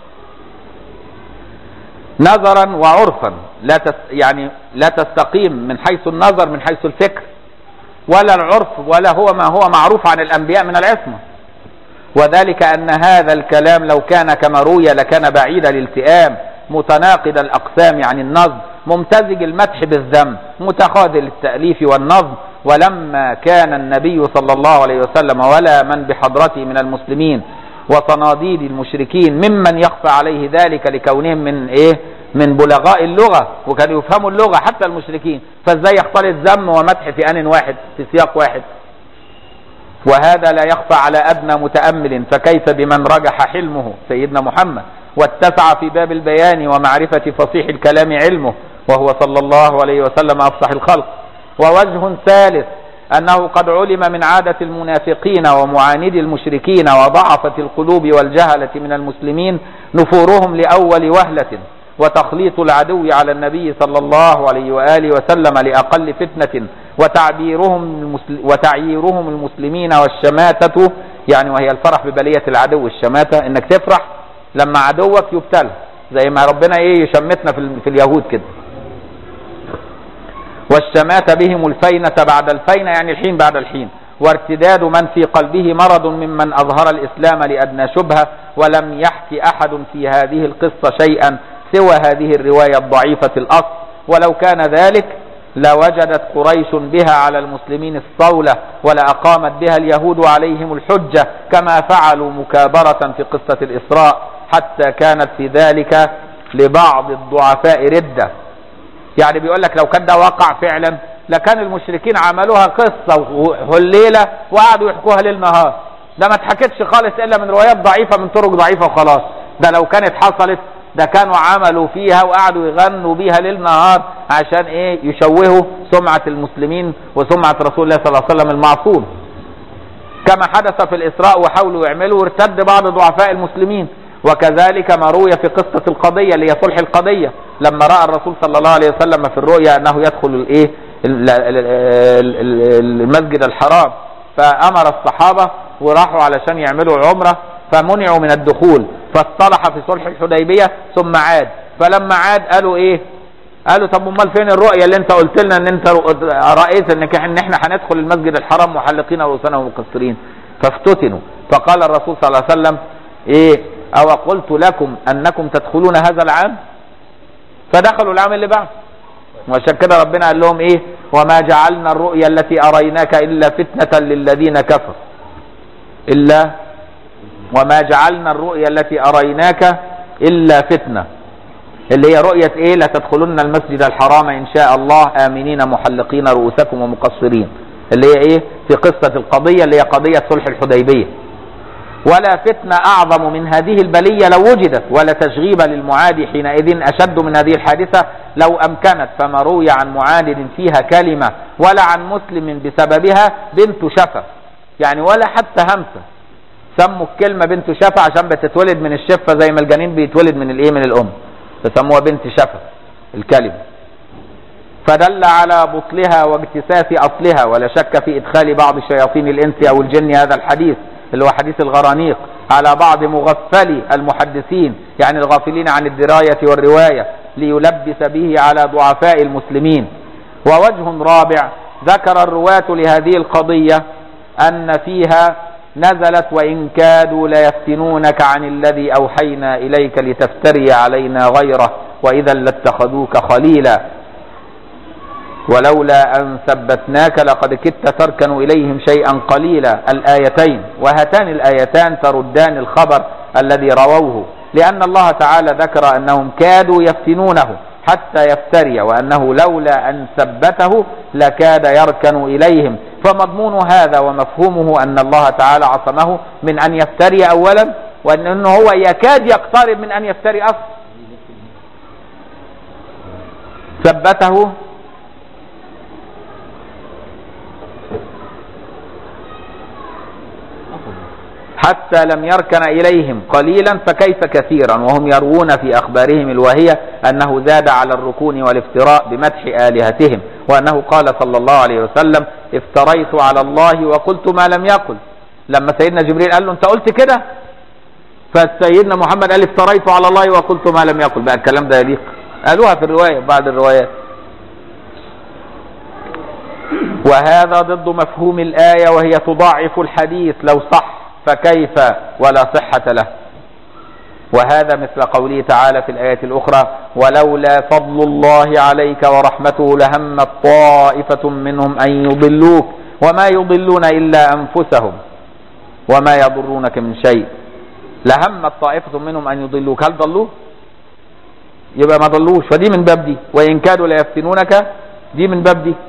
نظرا وعرفا لا تس يعني لا تستقيم من حيث النظر من حيث الفكر ولا العرف ولا هو ما هو معروف عن الأنبياء من العصمة وذلك أن هذا الكلام لو كان كما روي لكان بعيد الالتئام متناقض الأقسام عن النظم ممتزج المدح بالذم متخاذل التأليف والنظم ولما كان النبي صلى الله عليه وسلم ولا من بحضرته من المسلمين وصناديد المشركين ممن يخفى عليه ذلك لكونهم من ايه من بلغاء اللغة وكانوا يفهموا اللغة حتى المشركين فازاي يختلط ذم ومدح في آن واحد في سياق واحد وهذا لا يخفى على أدنى متأمل فكيف بمن رجح حلمه سيدنا محمد واتسع في باب البيان ومعرفة فصيح الكلام علمه وهو صلى الله عليه وسلم أفصح الخلق ووجه ثالث أنه قد علم من عادة المنافقين ومعاندي المشركين وضعفة القلوب والجهلة من المسلمين نفورهم لأول وهلة وتخليط العدو على النبي صلى الله عليه وآله وسلم لأقل فتنة وتعبيرهم المسل... وتعييرهم المسلمين والشماتة يعني وهي الفرح ببلية العدو الشماتة انك تفرح لما عدوك يبتلى زي ما ربنا ايه يشمتنا في, ال... في اليهود كده والشماتة بهم الفينة بعد الفينة يعني الحين بعد الحين وارتداد من في قلبه مرض ممن أظهر الإسلام لأدنى شبهة ولم يحكي أحد في هذه القصة شيئا سوى هذه الرواية الضعيفة الأصل ولو كان ذلك لوجدت قريش بها على المسلمين الصولة ولأقامت بها اليهود عليهم الحجة كما فعلوا مكابرة في قصة الإسراء حتى كانت في ذلك لبعض الضعفاء ردة يعني بيقول لك لو كان ده وقع فعلا لكان المشركين عملوها قصة وهليلة وقعدوا يحكوها ليل نهار ده ما اتحكتش خالص الا من روايات ضعيفة من طرق ضعيفة وخلاص ده لو كانت حصلت ده كانوا عملوا فيها وقعدوا يغنوا بيها ليل نهار عشان ايه يشوهوا سمعة المسلمين وسمعة رسول الله صلى الله عليه وسلم المعصوم كما حدث في الإسراء وحاولوا يعملوا وارتد بعض ضعفاء المسلمين وكذلك ما روي في قصة القضية اللي هي صلح القضية لما رأى الرسول صلى الله عليه وسلم في الرؤيا أنه يدخل الايه المسجد الحرام فأمر الصحابة وراحوا علشان يعملوا عمرة فمنعوا من الدخول فاصطلح في صلح الحديبية ثم عاد فلما عاد قالوا ايه قالوا طب امال فين الرؤية اللي انت قلت لنا ان انت رأيت انك ان احنا هندخل المسجد الحرام محلقين رؤوسنا ومقصرين فافتتنوا فقال الرسول صلى الله عليه وسلم ايه او قلت لكم انكم تدخلون هذا العام فدخلوا العام اللي بعد وعشان كده ربنا قال لهم ايه وما جعلنا الرؤيا التي اريناك الا فتنة للذين كفروا الا وما جعلنا الرؤيا التي أريناك إلا فتنة اللي هي رؤية إيه لا تدخلن المسجد الحرام إن شاء الله آمنين محلقين رؤوسكم ومقصرين اللي هي إيه في قصة القضية اللي هي قضية صلح الحديبية ولا فتنة أعظم من هذه البلية لو وجدت ولا تشغيب للمعادي حينئذ أشد من هذه الحادثة لو أمكنت فما روي عن معاند فيها كلمة ولا عن مسلم بسببها بنت شفة يعني ولا حتى همسة سموا الكلمة بنت شفا عشان بتتولد من الشفة زي ما الجنين بيتولد من الايه من الام فسموها بنت شفا الكلمة فدل على بطلها واجتثاث اصلها ولا شك في ادخال بعض شياطين الانس او الجن هذا الحديث اللي هو حديث الغرانيق على بعض مغفلي المحدثين يعني الغافلين عن الدراية والرواية ليلبس به على ضعفاء المسلمين ووجه رابع ذكر الرواة لهذه القضية أن فيها نزلت وإن كادوا ليفتنونك عن الذي أوحينا إليك لتفتري علينا غيره وإذا لاتخذوك خليلا ولولا أن ثبتناك لقد كدت تركن إليهم شيئا قليلا الآيتين وهاتان الآيتان تردان الخبر الذي رووه لأن الله تعالى ذكر أنهم كادوا يفتنونه حتى يفتري وأنه لولا أن ثبته لكاد يركن إليهم فمضمون هذا ومفهومه أن الله تعالى عصمه من أن يفتري أولا وأنه هو يكاد يقترب من أن يفتري أصلا ثبته حتى لم يركن إليهم قليلا فكيف كثيرا وهم يروون في أخبارهم الواهية أنه زاد على الركون والافتراء بمدح آلهتهم وأنه قال صلى الله عليه وسلم افتريت على الله وقلت ما لم يقل لما سيدنا جبريل قال له انت قلت كده فسيدنا محمد قال افتريت على الله وقلت ما لم يقل بقى الكلام ده يليق قالوها في الرواية بعد الروايات وهذا ضد مفهوم الآية وهي تضاعف الحديث لو صح فكيف ولا صحة له وهذا مثل قوله تعالى في الآية الأخرى ولولا فضل الله عليك ورحمته لهمت طائفة منهم أن يضلوك وما يضلون إلا أنفسهم وما يضرونك من شيء لهمت طائفة منهم أن يضلوك هل ضلوا يبقى ما ضلوش فدي من باب دي وإن كادوا ليفتنونك دي من باب دي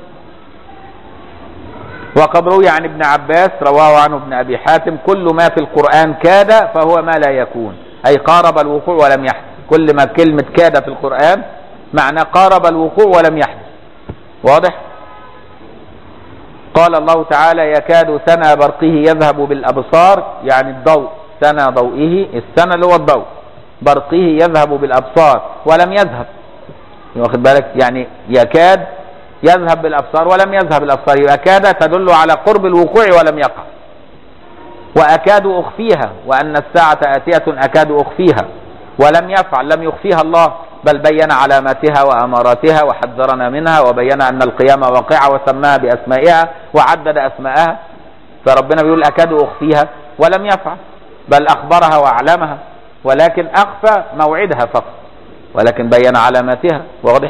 وقد روي عن ابن عباس رواه عنه ابن أبي حاتم كل ما في القرآن كاد فهو ما لا يكون أي قارب الوقوع ولم يحدث كل ما كلمة كاد في القرآن معنى قارب الوقوع ولم يحدث واضح قال الله تعالى يكاد سنا برقه يذهب بالأبصار يعني الضوء سنا ضوئه السنة اللي هو الضوء برقه يذهب بالأبصار ولم يذهب واخد بالك يعني يكاد يذهب بالأبصار ولم يذهب الأبصار يكاد تدل على قرب الوقوع ولم يقع وأكاد أخفيها وأن الساعة آتية أكاد أخفيها ولم يفعل لم يخفيها الله بل بين علاماتها وأماراتها وحذرنا منها وبين أن القيامة واقعة وسماها بأسمائها وعدد أسمائها فربنا بيقول أكاد أخفيها ولم يفعل بل أخبرها وأعلمها ولكن أخفى موعدها فقط ولكن بين علاماتها واضح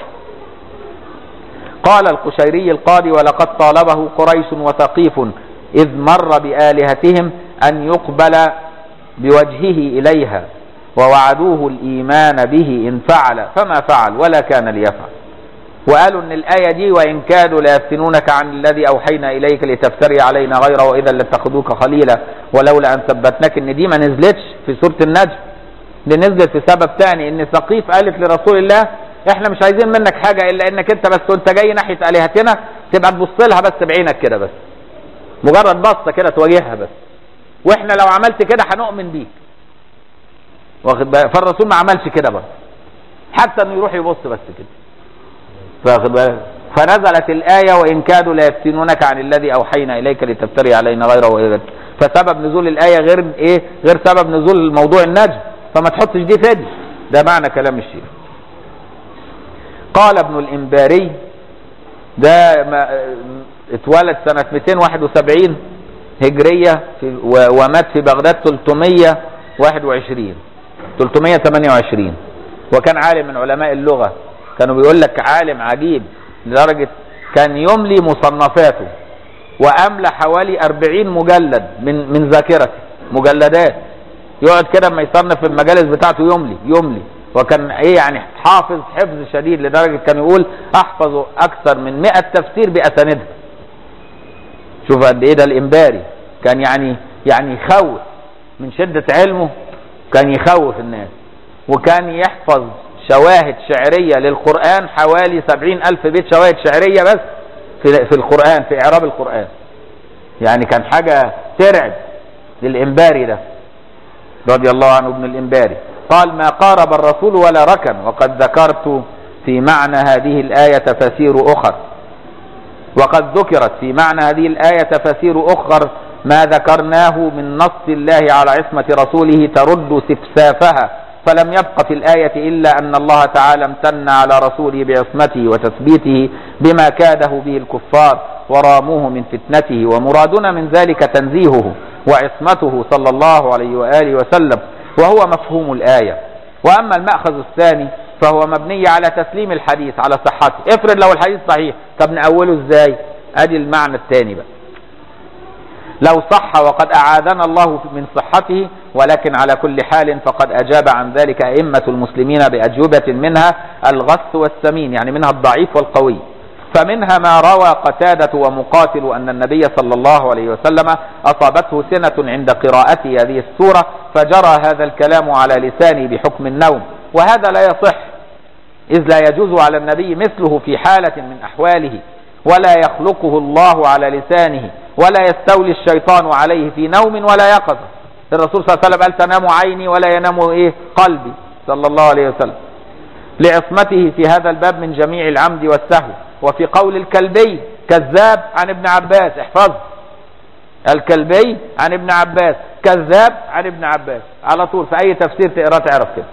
قال القشيري القاضي ولقد طالبه قريش وثقيف إذ مر بآلهتهم أن يقبل بوجهه إليها ووعدوه الإيمان به إن فعل فما فعل ولا كان ليفعل وقالوا ان الآية دي وإن كادوا ليفتنونك عن الذي أوحينا إليك لتفتري علينا غيره وإذا لاتخذوك خليلا ولولا أن ثبتناك ان دي ما نزلتش في سورة النجم دي نزلت في سبب تاني ان ثقيف قالت لرسول الله احنا مش عايزين منك حاجة الا انك انت بس وانت جاي ناحية الهتنا تبقى تبص لها بس بعينك كده بس مجرد بصة كده تواجهها بس واحنا لو عملت كده هنؤمن بيك واخد بالك فالرسول ما عملش كده برضه حتى انه يروح يبص بس كده واخد بالك فنزلت الآية وإن كادوا ليفتنونك عن الذي أوحينا إليك لتفتري علينا غيره وإذا فسبب نزول الآية غير إيه غير سبب نزول موضوع النجم فما تحطش دي في دي ده معنى كلام الشيخ قال ابن الإنباري ده ما اتولد سنة 271 هجرية في ومات في بغداد 321 328 وكان عالم من علماء اللغة كانوا بيقول لك عالم عجيب لدرجة كان يملي مصنفاته وأملى حوالي 40 مجلد من من ذاكرته مجلدات يقعد كده اما يصنف في المجالس بتاعته يملي يملي وكان ايه يعني حافظ حفظ شديد لدرجة كان يقول احفظ اكثر من 100 تفسير باساندها شوف قد ايه ده الانباري كان يعني يعني يخوف من شدة علمه كان يخوف الناس وكان يحفظ شواهد شعرية للقرآن حوالي سبعين ألف بيت شواهد شعرية بس في, في القرآن في إعراب القرآن يعني كان حاجة ترعب للإنباري ده رضي الله عنه ابن الإنباري قال ما قارب الرسول ولا ركن وقد ذكرت في معنى هذه الآية تفاسير أخر وقد ذكرت في معنى هذه الآية تفاسير أخر ما ذكرناه من نص الله على عصمة رسوله ترد سفسافها فلم يبق في الآية إلا أن الله تعالى امتن على رسوله بعصمته وتثبيته بما كاده به الكفار وراموه من فتنته ومرادنا من ذلك تنزيهه وعصمته صلى الله عليه وآله وسلم وهو مفهوم الآية وأما المأخذ الثاني فهو مبني على تسليم الحديث على صحته افرض لو الحديث صحيح طب نأوله ازاي ادي المعنى الثاني بقى لو صح وقد أعاذنا الله من صحته ولكن على كل حال فقد أجاب عن ذلك أئمة المسلمين بأجوبة منها الغث والسمين يعني منها الضعيف والقوي فمنها ما روى قتادة ومقاتل أن النبي صلى الله عليه وسلم أصابته سنة عند قراءته هذه السورة فجرى هذا الكلام على لسانه بحكم النوم وهذا لا يصح إذ لا يجوز على النبي مثله في حالة من أحواله ولا يخلقه الله على لسانه ولا يستولي الشيطان عليه في نوم ولا يقظة الرسول صلى الله عليه وسلم قال تنام عيني ولا ينام إيه قلبي صلى الله عليه وسلم لعصمته في هذا الباب من جميع العمد والسهو وفي قول الكلبي كذاب عن ابن عباس احفظ الكلبي عن ابن عباس كذاب عن ابن عباس على طول في اي تفسير تقراه تعرف كده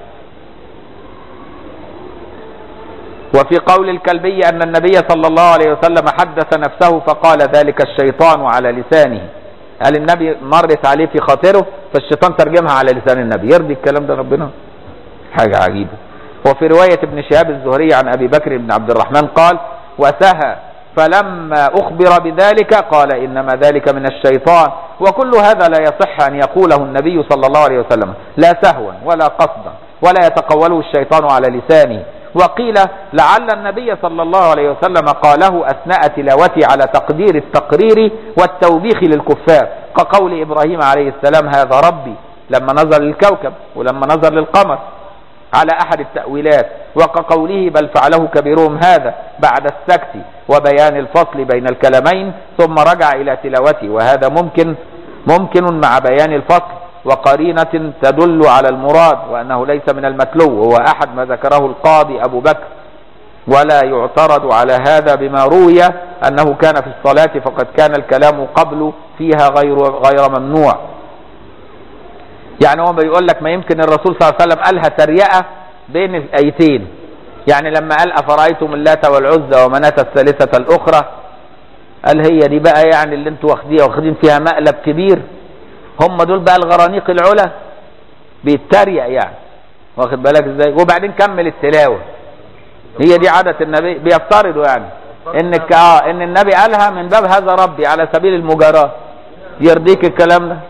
وفي قول الكلبي أن النبي صلى الله عليه وسلم حدث نفسه فقال ذلك الشيطان على لسانه قال النبي مرت عليه في خاطره فالشيطان ترجمها على لسان النبي يرضي الكلام ده ربنا حاجة عجيبة وفي رواية ابن شهاب الزهري عن أبي بكر بن عبد الرحمن قال وسهى فلما أخبر بذلك قال إنما ذلك من الشيطان وكل هذا لا يصح أن يقوله النبي صلى الله عليه وسلم لا سهوا ولا قصدا ولا يتقوله الشيطان على لسانه وقيل لعل النبي صلى الله عليه وسلم قاله أثناء تلاوته على تقدير التقرير والتوبيخ للكفار كقول إبراهيم عليه السلام هذا ربي لما نظر للكوكب ولما نظر للقمر على أحد التأويلات وكقوله بل فعله كبيرهم هذا بعد السكت وبيان الفصل بين الكلامين ثم رجع إلى تلاوته وهذا ممكن ممكن مع بيان الفصل وقرينة تدل على المراد وأنه ليس من المتلو وهو أحد ما ذكره القاضي أبو بكر ولا يعترض على هذا بما روي أنه كان في الصلاة فقد كان الكلام قبل فيها غير غير ممنوع يعني هو بيقول لك ما يمكن الرسول صلى الله عليه وسلم قالها تريقة بين الآيتين يعني لما قال أفرأيتم اللات والعزى ومناة الثالثة الأخرى قال هي دي بقى يعني اللي انتوا واخدين واخدين فيها مقلب كبير هم دول بقى الغرانيق العلا بيتريق يعني واخد بالك ازاي وبعدين كمل التلاوه هي دي عاده النبي بيفترضوا يعني انك اه ان النبي قالها من باب هذا ربي على سبيل المجاراه يرضيك الكلام ده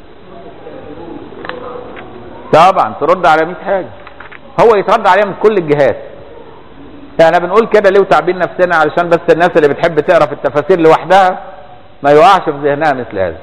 طبعا ترد على 100 حاجه هو يترد عليها من كل الجهات احنا بنقول كده ليه وتعبين نفسنا علشان بس الناس اللي بتحب تقرا في التفاسير لوحدها ما يقعش في ذهنها مثل هذا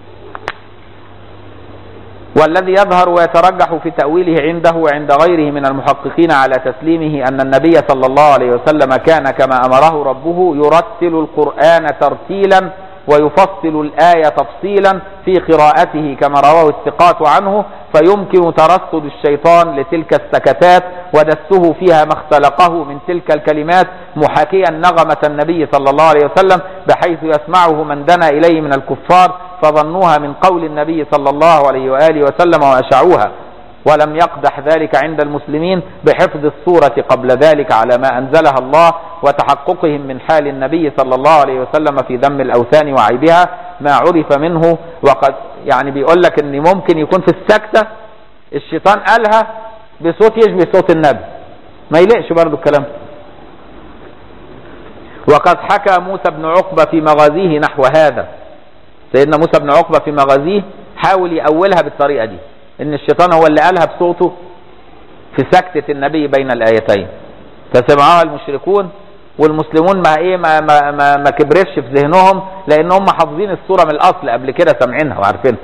والذي يظهر ويترجح في تأويله عنده وعند غيره من المحققين على تسليمه أن النبي صلى الله عليه وسلم كان كما أمره ربه يرتل القرآن ترتيلا ويفصل الآية تفصيلا في قراءته كما رواه الثقات عنه فيمكن ترصد الشيطان لتلك السكتات ودسه فيها ما اختلقه من تلك الكلمات محاكيا نغمة النبي صلى الله عليه وسلم بحيث يسمعه من دنا إليه من الكفار فظنوها من قول النبي صلى الله عليه وآله وسلم وأشعوها ولم يقدح ذلك عند المسلمين بحفظ الصورة قبل ذلك على ما أنزلها الله وتحققهم من حال النبي صلى الله عليه وسلم في ذم الأوثان وعيبها ما عرف منه وقد يعني بيقول لك ان ممكن يكون في السكتة الشيطان قالها بصوت يشبه صوت النبي ما يلقش برضو الكلام وقد حكى موسى بن عقبة في مغازيه نحو هذا سيدنا موسى بن عقبة في مغازيه حاول يأولها بالطريقة دي ان الشيطان هو اللي قالها بصوته في سكتة النبي بين الآيتين فسمعوها المشركون والمسلمون ما ايه ما ما ما, ما كبرش في ذهنهم لان هم حافظين الصوره من الاصل قبل كده سامعينها وعارفينها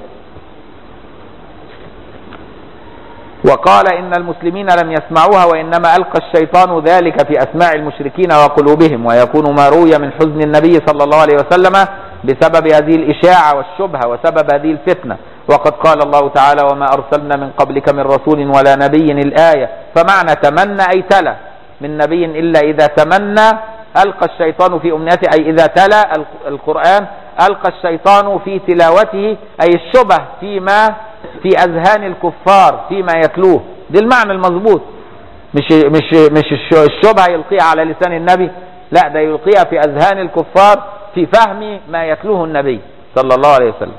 وقال ان المسلمين لم يسمعوها وانما القى الشيطان ذلك في اسماع المشركين وقلوبهم ويكون ما روي من حزن النبي صلى الله عليه وسلم بسبب هذه الاشاعه والشبهه وسبب هذه الفتنه وقد قال الله تعالى وما ارسلنا من قبلك من رسول ولا نبي الايه فمعنى تمنى اي تلا من نبي إلا إذا تمنى ألقى الشيطان في أمنيته أي إذا تلا القرآن ألقى الشيطان في تلاوته أي الشبه فيما في أذهان الكفار فيما يتلوه دي المعنى المضبوط مش مش مش الشبهة يلقيها على لسان النبي لا ده يلقيها في أذهان الكفار في فهم ما يتلوه النبي صلى الله عليه وسلم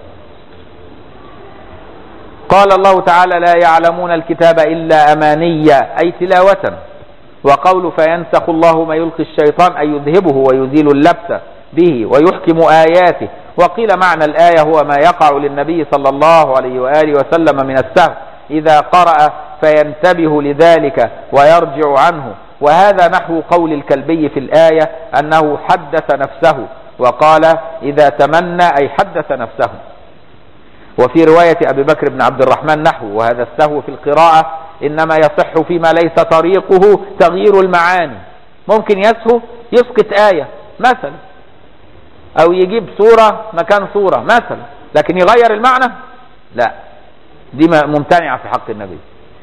قال الله تعالى لا يعلمون الكتاب إلا أمانية أي تلاوة وقول فينسخ الله ما يلقي الشيطان أي يذهبه ويزيل اللبس به ويحكم آياته وقيل معنى الآية هو ما يقع للنبي صلى الله عليه وآله وسلم من السهو إذا قرأ فينتبه لذلك ويرجع عنه وهذا نحو قول الكلبي في الآية أنه حدث نفسه وقال إذا تمنى أي حدث نفسه وفي رواية أبي بكر بن عبد الرحمن نحو وهذا السهو في القراءة إنما يصح فيما ليس طريقه تغيير المعاني ممكن يسهو يسقط آية مثلا أو يجيب صورة مكان صورة مثلا لكن يغير المعنى لا دي ممتنعة في حق النبي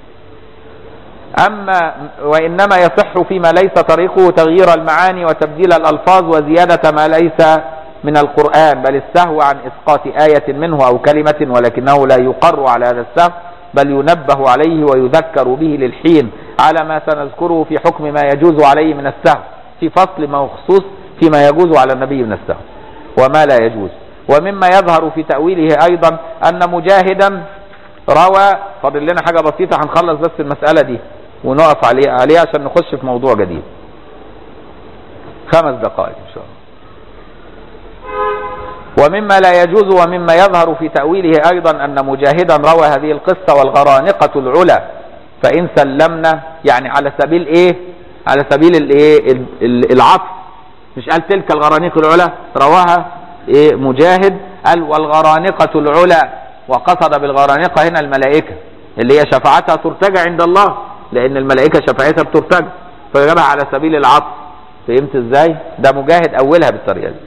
أما وإنما يصح فيما ليس طريقه تغيير المعاني وتبديل الألفاظ وزيادة ما ليس من القرآن بل السهو عن إسقاط آية منه أو كلمة ولكنه لا يقر على هذا السهو بل ينبه عليه ويذكر به للحين على ما سنذكره في حكم ما يجوز عليه من السهو في فصل مخصوص فيما يجوز على النبي من السهو وما لا يجوز ومما يظهر في تأويله أيضا أن مجاهدا روى فاضل لنا حاجة بسيطة هنخلص بس المسألة دي ونقف عليها عليها عشان نخش في موضوع جديد خمس دقائق إن شاء الله ومما لا يجوز ومما يظهر في تأويله أيضا أن مجاهدا روى هذه القصة والغرانقة العلا فإن سلمنا يعني على سبيل إيه على سبيل الإيه العطف مش قال تلك الغرانيق العلا رواها إيه مجاهد قال والغرانقة العلا وقصد بالغرانقة هنا الملائكة اللي هي شفاعتها ترتجى عند الله لأن الملائكة شفاعتها بترتجى فجابها على سبيل العطف فهمت ازاي ده مجاهد أولها بالطريقة دي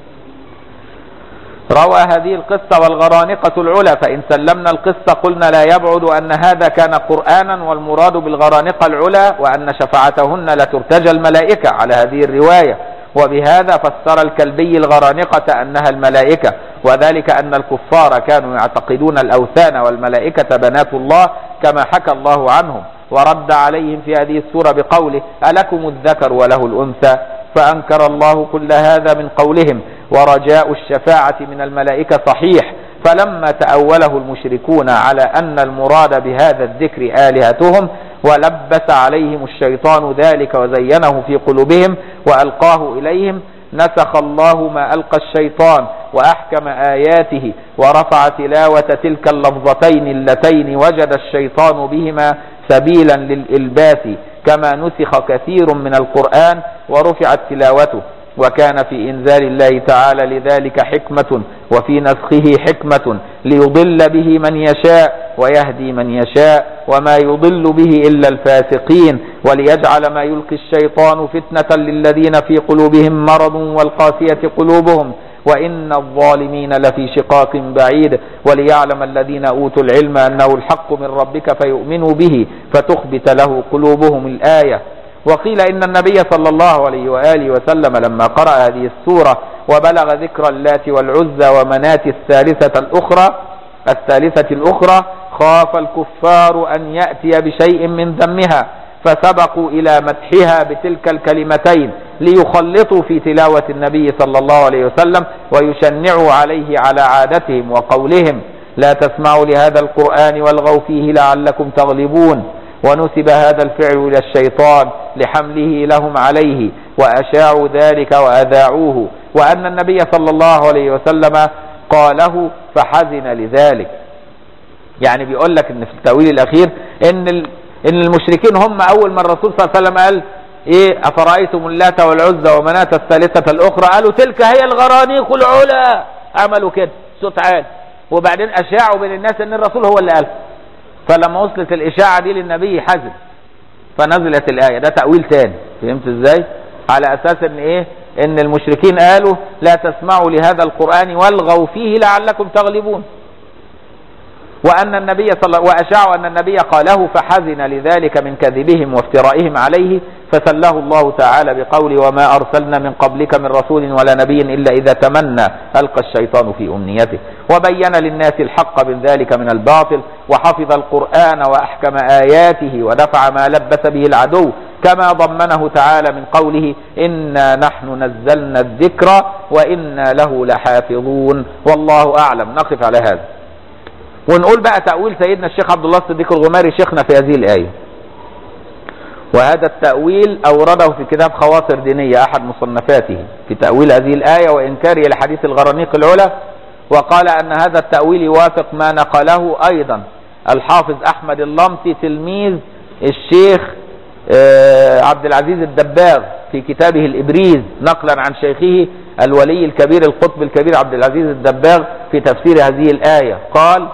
روى هذه القصة والغرانقة العلا فإن سلمنا القصة قلنا لا يبعد أن هذا كان قرآنا والمراد بالغرانقة العلا وأن شفاعتهن لترتجى الملائكة على هذه الرواية وبهذا فسر الكلبي الغرانقة أنها الملائكة وذلك أن الكفار كانوا يعتقدون الأوثان والملائكة بنات الله كما حكى الله عنهم ورد عليهم في هذه السورة بقوله ألكم الذكر وله الأنثى فأنكر الله كل هذا من قولهم ورجاء الشفاعة من الملائكة صحيح فلما تأوله المشركون على أن المراد بهذا الذكر آلهتهم ولبس عليهم الشيطان ذلك وزينه في قلوبهم وألقاه إليهم نسخ الله ما ألقى الشيطان وأحكم آياته ورفع تلاوة تلك اللفظتين اللتين وجد الشيطان بهما سبيلا للإلباس كما نسخ كثير من القرآن ورفعت تلاوته وكان في إنزال الله تعالى لذلك حكمة وفي نسخه حكمة ليضل به من يشاء ويهدي من يشاء وما يضل به إلا الفاسقين وليجعل ما يلقي الشيطان فتنة للذين في قلوبهم مرض والقاسية قلوبهم وإن الظالمين لفي شقاق بعيد وليعلم الذين أوتوا العلم أنه الحق من ربك فيؤمنوا به فتخبت له قلوبهم الآية وقيل إن النبي صلى الله عليه وآله وسلم لما قرأ هذه السورة وبلغ ذكر اللات والعزى ومنات الثالثة الأخرى الثالثة الأخرى خاف الكفار أن يأتي بشيء من ذمها فسبقوا إلى مدحها بتلك الكلمتين ليخلطوا في تلاوة النبي صلى الله عليه وسلم ويشنعوا عليه على عادتهم وقولهم لا تسمعوا لهذا القرآن والغوا فيه لعلكم تغلبون ونسب هذا الفعل إلى الشيطان لحمله لهم عليه وأشاعوا ذلك وأذاعوه وأن النبي صلى الله عليه وسلم قاله فحزن لذلك يعني بيقول لك ان في التأويل الأخير ان ان المشركين هم أول ما الرسول صلى الله عليه وسلم قال ايه أفرأيتم اللات والعزى ومناة الثالثة الأخرى قالوا تلك هي الغرانيق العلا عملوا كده صوت عالي وبعدين أشاعوا بين الناس ان الرسول هو اللي قال فلما وصلت الإشاعة دي للنبي حزن فنزلت الآية ده تأويل تاني فهمت ازاي على أساس ان ايه ان المشركين قالوا لا تسمعوا لهذا القرآن والغوا فيه لعلكم تغلبون وأن النبي صلى وأشاعوا أن النبي قاله فحزن لذلك من كذبهم وافترائهم عليه فسله الله تعالى بقول وما أرسلنا من قبلك من رسول ولا نبي إلا إذا تمنى ألقى الشيطان في أمنيته وبين للناس الحق من ذلك من الباطل وحفظ القرآن وأحكم آياته ودفع ما لبس به العدو كما ضمنه تعالى من قوله إنا نحن نزلنا الذكر وإنا له لحافظون والله أعلم نقف على هذا ونقول بقى تأويل سيدنا الشيخ عبد الله الصديق الغماري شيخنا في هذه الآية وهذا التأويل أورده في كتاب خواطر دينية أحد مصنفاته في تأويل هذه الآية وإنكاره لحديث الغرانيق العلا وقال أن هذا التأويل يوافق ما نقله أيضا الحافظ أحمد اللمطي تلميذ الشيخ آه، عبد العزيز الدباغ في كتابه الإبريز نقلا عن شيخه الولي الكبير القطب الكبير عبد العزيز الدباغ في تفسير هذه الآية قال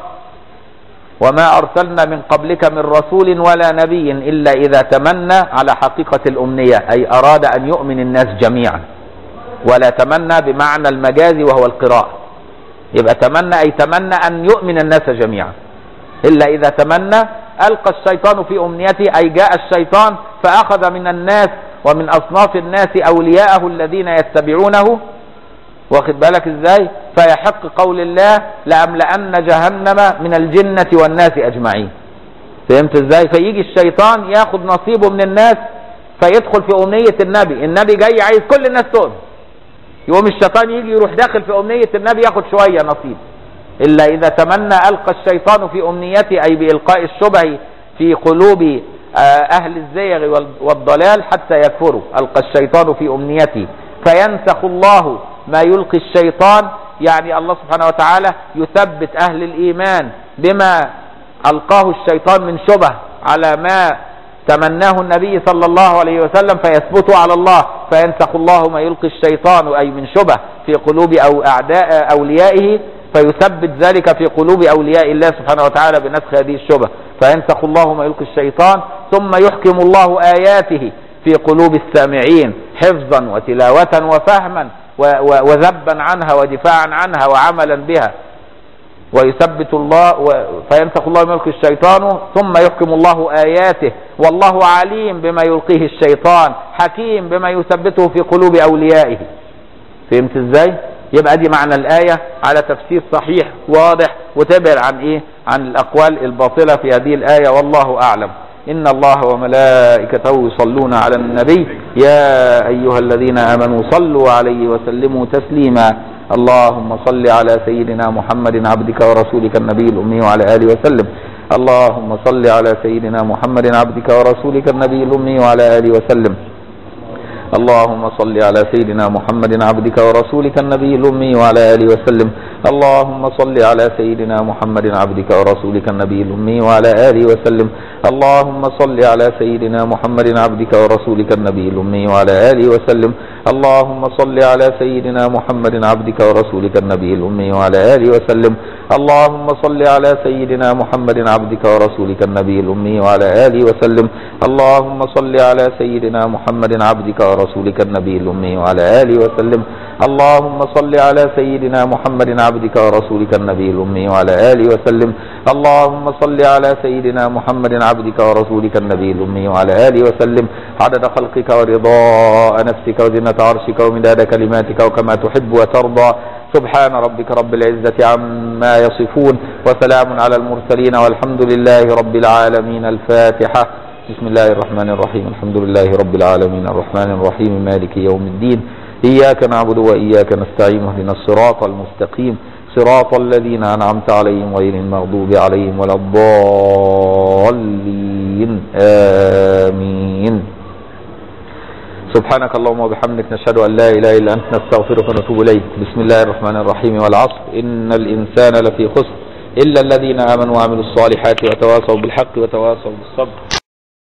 وما أرسلنا من قبلك من رسول ولا نبي إلا إذا تمنى على حقيقة الأمنية أي أراد أن يؤمن الناس جميعا ولا تمنى بمعنى المجازي وهو القراءة يبقى تمنى أي تمنى أن يؤمن الناس جميعا إلا إذا تمنى ألقى الشيطان في أمنيته أي جاء الشيطان فأخذ من الناس ومن أصناف الناس أولياءه الذين يتبعونه واخد بالك ازاي فيحق قول الله لأملأن جهنم من الجنة والناس أجمعين فهمت ازاي فيجي الشيطان ياخد نصيبه من الناس فيدخل في أمنية النبي النبي جاي عايز كل الناس تؤمن يقوم الشيطان يجي يروح داخل في أمنية النبي ياخد شوية نصيب إلا إذا تمنى ألقى الشيطان في أمنيته أي بإلقاء الشبه في قلوب آه، أهل الزيغ وال- والضلال حتى يكفروا ألقى الشيطان في أمنيته فينسخ الله ما يلقي الشيطان يعني الله سبحانه وتعالى يثبت أهل الإيمان بما ألقاه الشيطان من شبه على ما تمناه النبي صلى الله عليه وسلم فيثبتوا على الله فينسخ الله ما يلقي الشيطان أي من شبه في قلوب أو أعداء أوليائه فيثبت ذلك في قلوب أولياء الله سبحانه وتعالى بنسخ هذه الشبه فينسخ الله ما يلقي الشيطان ثم يحكم الله آياته في قلوب السامعين حفظا وتلاوة وفهما و- و- وذبا عنها ودفاعا عنها وعملا بها ويثبت الله و- فينسخ الله ما يلقي الشيطان ثم يحكم الله آياته والله عليم بما يلقيه الشيطان حكيم بما يثبته في قلوب أوليائه فهمت ازاي يبقى دي معنى الآية على تفسير صحيح واضح وتبعد عن ايه عن الأقوال الباطلة في هذه الآية والله أعلم إن الله وملائكته يصلون على النبي يا أيها الذين آمنوا صلوا عليه وسلموا تسليما اللهم صل على سيدنا محمد عبدك ورسولك النبي الأمي وعلى آله وسلم اللهم صل على سيدنا محمد عبدك ورسولك النبي الأمي وعلى آله وسلم اللهم صل على سيدنا محمد عبدك ورسولك النبي الأمي وعلى آله وسلم اللهم صل على سيدنا محمد عبدك ورسولك النبي الأمي وعلى آله وسلم اللهم صل على سيدنا محمد عبدك ورسولك النبي الأمي وعلى آله وسلم اللهم صل على سيدنا محمد عبدك ورسولك النبي الأمي وعلى آله وسلم اللهم صل على سيدنا محمد عبدك ورسولك النبي الأمي وعلى آله وسلم اللهم صل على سيدنا محمد عبدك ورسولك النبي الأمي وعلى آله وسلم اللهم صل على سيدنا محمد عبدك ورسولك النبي الأمي وعلى آله وسلم اللهم صل على سيدنا محمد عبدك ورسولك النبي الأمي وعلى آله وسلم عدد خلقك ورضاء نفسك وزنة عرشك ومداد كلماتك وكما تحب وترضى سبحان ربك رب العزة عما يصفون وسلام على المرسلين والحمد لله رب العالمين الفاتحة بسم الله الرحمن الرحيم الحمد لله رب العالمين الرحمن الرحيم مالك يوم الدين إياك نعبد وإياك نستعين اهدنا الصراط المستقيم صراط الذين أنعمت عليهم غير المغضوب عليهم ولا الضالين آمين سبحانك اللهم وبحمدك نشهد أن لا إله إلا أنت نستغفرك ونتوب إليك بسم الله الرحمن الرحيم والعصر إن الإنسان لفي خسر إلا الذين آمنوا وعملوا الصالحات وتواصوا بالحق وتواصوا بالصبر